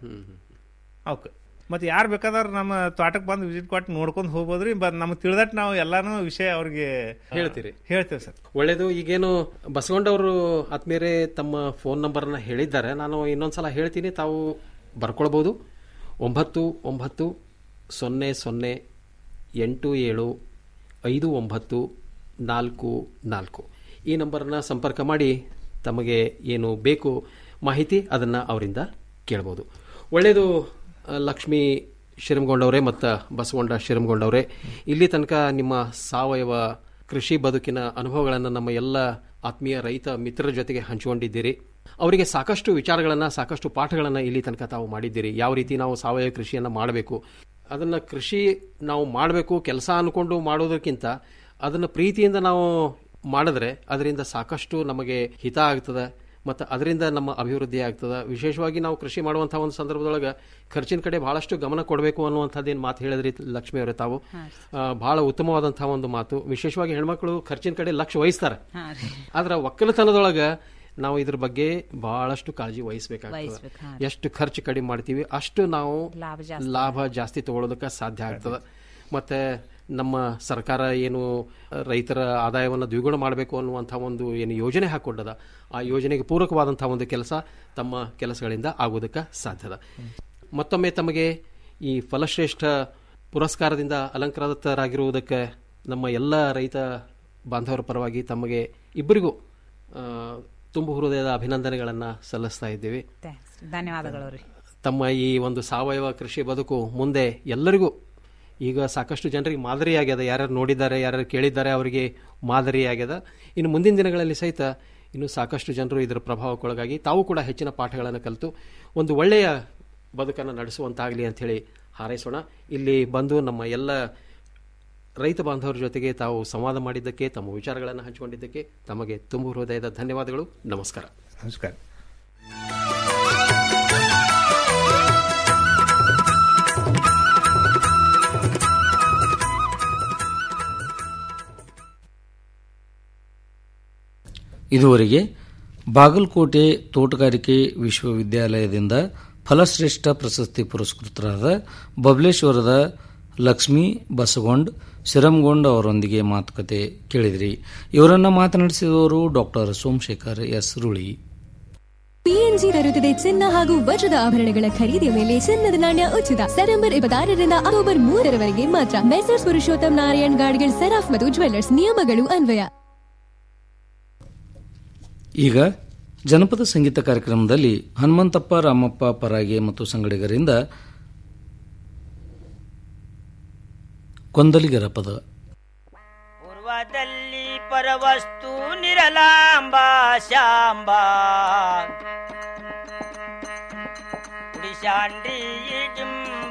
ಅವಕ್ಕೆ ಮತ್ತೆ ಯಾರು ಬೇಕಾದ್ರೆ ನಮ್ಮ ತೋಟಕ್ಕೆ ಬಂದು ವಿಸಿಟ್ ಕೊಟ್ಟು ನೋಡ್ಕೊಂಡು ಹೋಗ್ಬೋದ್ರಿ ಬಟ್ ನಮ್ಗೆ ತಿಳಿದಟ್ಟು ನಾವು ಎಲ್ಲಾನು ವಿಷಯ ಅವ್ರಿಗೆ ಹೇಳ್ತೀರಿ ಹೇಳ್ತೇವೆ ಸರ್ ಒಳ್ಳೇದು ಈಗೇನು ಬಸಗೊಂಡವರು ಆತ್ಮೀಯರೇ ತಮ್ಮ ಫೋನ್ ನಂಬರ್ನ ಹೇಳಿದ್ದಾರೆ ನಾನು ಇನ್ನೊಂದ್ಸಲ ಹೇಳ್ತೀನಿ ತಾವು ಬರ್ಕೊಳ್ಬೋದು ಒಂಬತ್ತು ಒಂಬತ್ತು ಸೊನ್ನೆ ಸೊನ್ನೆ ಎಂಟು ಏಳು ಐದು ಒಂಬತ್ತು ನಾಲ್ಕು ನಾಲ್ಕು ಈ ನಂಬರನ್ನ ಸಂಪರ್ಕ ಮಾಡಿ ತಮಗೆ ಏನು ಬೇಕು ಮಾಹಿತಿ ಅದನ್ನು ಅವರಿಂದ ಕೇಳ್ಬೋದು ಒಳ್ಳೆಯದು ಆ, ಲಕ್ಷ್ಮೀ ಶಿರಮಗೊಂಡವರೇ ಮತ್ತು ಬಸವಂಡ ಶಿರಮಗೊಂಡವರೇ ಇಲ್ಲಿ ತನಕ ನಿಮ್ಮ ಸಾವಯವ ಕೃಷಿ ಬದುಕಿನ ಅನುಭವಗಳನ್ನು ನಮ್ಮ ಎಲ್ಲ ಆತ್ಮೀಯ ರೈತ ಮಿತ್ರರ ಜೊತೆಗೆ ಹಂಚಿಕೊಂಡಿದ್ದೀರಿ ಅವರಿಗೆ ಸಾಕಷ್ಟು ವಿಚಾರಗಳನ್ನು ಸಾಕಷ್ಟು ಪಾಠಗಳನ್ನು ಇಲ್ಲಿ ತನಕ ತಾವು ಮಾಡಿದ್ದೀರಿ ಯಾವ ರೀತಿ ನಾವು ಸಾವಯವ ಕೃಷಿಯನ್ನು ಮಾಡಬೇಕು ಅದನ್ನು ಕೃಷಿ ನಾವು ಮಾಡಬೇಕು ಕೆಲಸ ಅನ್ಕೊಂಡು ಮಾಡೋದಕ್ಕಿಂತ ಅದನ್ನು ಪ್ರೀತಿಯಿಂದ ನಾವು ಮಾಡಿದ್ರೆ ಅದರಿಂದ ಸಾಕಷ್ಟು ನಮಗೆ ಹಿತ ಆಗ್ತದೆ ಮತ್ತು ಅದರಿಂದ ನಮ್ಮ ಅಭಿವೃದ್ಧಿ ಆಗ್ತದೆ ವಿಶೇಷವಾಗಿ ನಾವು ಕೃಷಿ ಮಾಡುವಂಥ ಒಂದು ಸಂದರ್ಭದೊಳಗೆ ಖರ್ಚಿನ ಕಡೆ ಬಹಳಷ್ಟು ಗಮನ ಕೊಡಬೇಕು ಅನ್ನುವಂಥದ್ದೇನು ಮಾತು ಹೇಳಿದ್ರಿ ಲಕ್ಷ್ಮಿ ಅವರೇ ತಾವು ಆ, ಬಹಳ ಉತ್ತಮವಾದಂಥ ಒಂದು ಮಾತು ವಿಶೇಷವಾಗಿ ಹೆಣ್ಮಕ್ಳು ಖರ್ಚಿನ ಕಡೆ ಲಕ್ಷ್ಯ ವಹಿಸ್ತಾರೆ ಹಾ ರೀ. ಆದ್ರೆ ಒಕ್ಕಲತನದೊಳಗೆ ನಾವು ಇದ್ರ ಬಗ್ಗೆ ಬಹಳಷ್ಟು ಕಾಳಜಿ ವಹಿಸಬೇಕಾಗ್ತದೆ ವಹಿಸ್ಬೇಕು, ಹಾ. ಎಷ್ಟು ಖರ್ಚು ಕಡಿಮೆ ಮಾಡ್ತೀವಿ ಅಷ್ಟು ನಾವು ಲಾಭ ಜಾಸ್ತಿ. ಲಾಭ ಜಾಸ್ತಿ ತಗೊಳ್ಳೋದಕ್ಕೆ ಸಾಧ್ಯ ಆಗ್ತದೆ ಮತ್ತೆ ನಮ್ಮ ಸರ್ಕಾರ ಏನು ರೈತರ ಆದಾಯವನ್ನು ದ್ವಿಗುಣ ಮಾಡಬೇಕು ಅನ್ನುವಂಥ ಒಂದು ಏನು ಯೋಜನೆ ಹಾಕೊಂಡದ ಆ ಯೋಜನೆಗೆ ಪೂರಕವಾದಂಥ ಒಂದು ಕೆಲಸ ತಮ್ಮ ಕೆಲಸಗಳಿಂದ ಆಗೋದಕ್ಕೆ ಸಾಧ್ಯದ ಮತ್ತೊಮ್ಮೆ ತಮಗೆ ಈ ಫಲಶ್ರೇಷ್ಠ ಪುರಸ್ಕಾರದಿಂದ ಅಲಂಕೃತರಾಗಿರುವುದಕ್ಕೆ ನಮ್ಮ ಎಲ್ಲ ರೈತ ಬಾಂಧವರ ಪರವಾಗಿ ತಮಗೆ ಇಬ್ಬರಿಗೂ ಆ, ತುಂಬು ಹೃದಯದ ಅಭಿನಂದನೆಗಳನ್ನು ಸಲ್ಲಿಸ್ತಾ ಇದ್ದೀವಿ Thanks. ಧನ್ಯವಾದಗಳು ರೀ ತಮ್ಮ ಈ ಒಂದು ಸಾವಯವ ಕೃಷಿ ಬದುಕು ಮುಂದೆ ಎಲ್ಲರಿಗೂ ಈಗ ಸಾಕಷ್ಟು ಜನರಿಗೆ ಮಾದರಿಯಾಗ್ಯದ ಯಾರ್ಯಾರು ನೋಡಿದ್ದಾರೆ ಯಾರ್ಯಾರು ಕೇಳಿದ್ದಾರೆ ಅವರಿಗೆ ಮಾದರಿಯಾಗ್ಯದ ಇನ್ನು ಮುಂದಿನ ದಿನಗಳಲ್ಲಿ ಸಹಿತ ಇನ್ನು ಸಾಕಷ್ಟು ಜನರು ಇದರ ಪ್ರಭಾವಕ್ಕೊಳಗಾಗಿ ತಾವು ಕೂಡ ಹೆಚ್ಚಿನ ಪಾಠಗಳನ್ನು ಕಲಿತು ಒಂದು ಒಳ್ಳೆಯ ಬದುಕನ್ನು ನಡೆಸುವಂತಾಗಲಿ ಅಂಥೇಳಿ ಹಾರೈಸೋಣ ಇಲ್ಲಿ ಬಂದು ನಮ್ಮ ಎಲ್ಲ ರೈತ ಬಾಂಧವರ ಜೊತೆಗೆ ತಾವು ಸಂವಾದ ಮಾಡಿದ್ದಕ್ಕೆ ತಮ್ಮ ವಿಚಾರಗಳನ್ನು ಹಂಚಿಕೊಂಡಿದ್ದಕ್ಕೆ ತಮಗೆ ತುಂಬು ಹೃದಯದ ಧನ್ಯವಾದಗಳು ನಮಸ್ಕಾರ ನಮಸ್ಕಾರ ಇದುವರೆಗೆ ಬಾಗಲಕೋಟೆ ತೋಟಗಾರಿಕೆ ವಿಶ್ವವಿದ್ಯಾಲಯದಿಂದ ಫಲಶ್ರೇಷ್ಠ ಪ್ರಶಸ್ತಿ ಪುರಸ್ಕೃತರಾದ ಬಬಲೇಶ್ವರದ ಲಕ್ಷ್ಮೀ ಬಸಗೊಂಡ್ ಸಿರಂಗೊಂಡ್ ಅವರೊಂದಿಗೆ ಮಾತುಕತೆ ಕೇಳಿದ್ರಿ ಇವರನ್ನ ಮಾತನಾಡಿಸಿದವರು doctor Somashekhar S Roli PNG ತರುತ್ತದೆ ಚಿನ್ನ ಹಾಗೂ ವಜ್ರದ ಆಭರಣಗಳ ಖರೀದಿಯ ಮೇಲೆ ಚಿನ್ನದ ನಾಣ್ಯ ಉಚಿತ ಸೆಪ್ಟೆಂಬರ್ ಇಪ್ಪತ್ತಾರರಿಂದ ಅಕ್ಟೋಬರ್ ಮೂರರವರೆಗೆ ಮಾತ್ರ ಮೆಸರ್ಸ್ ಪುರುಷೋತ್ತಮ್ ನಾರಾಯಣ್ ಗಾಡ್ಗಿಲ್ ಸೆರಾಫ್ ಮತ್ತು ಜ್ವೆಲ್ಲರ್ಸ್ ನಿಯಮಗಳು ಅನ್ವಯ ಈಗ ಜನಪದ ಸಂಗೀತ ಕಾರ್ಯಕ್ರಮದಲ್ಲಿ ಹನುಮಂತಪ್ಪ ರಾಮಪ್ಪ ಪರಾಗೆ ಮತ್ತು ಸಂಗಡಿಗರಿಂದ ಕೊಂದಲಿಗರ ಪದ ಪೂರ್ವದಲ್ಲಿ ಪರವಸ್ತು ನಿರಲಾಂಬ ಶಾಂಬ ಉಡಿಶಾಂಡ್ರಿ ಜಿಂಬ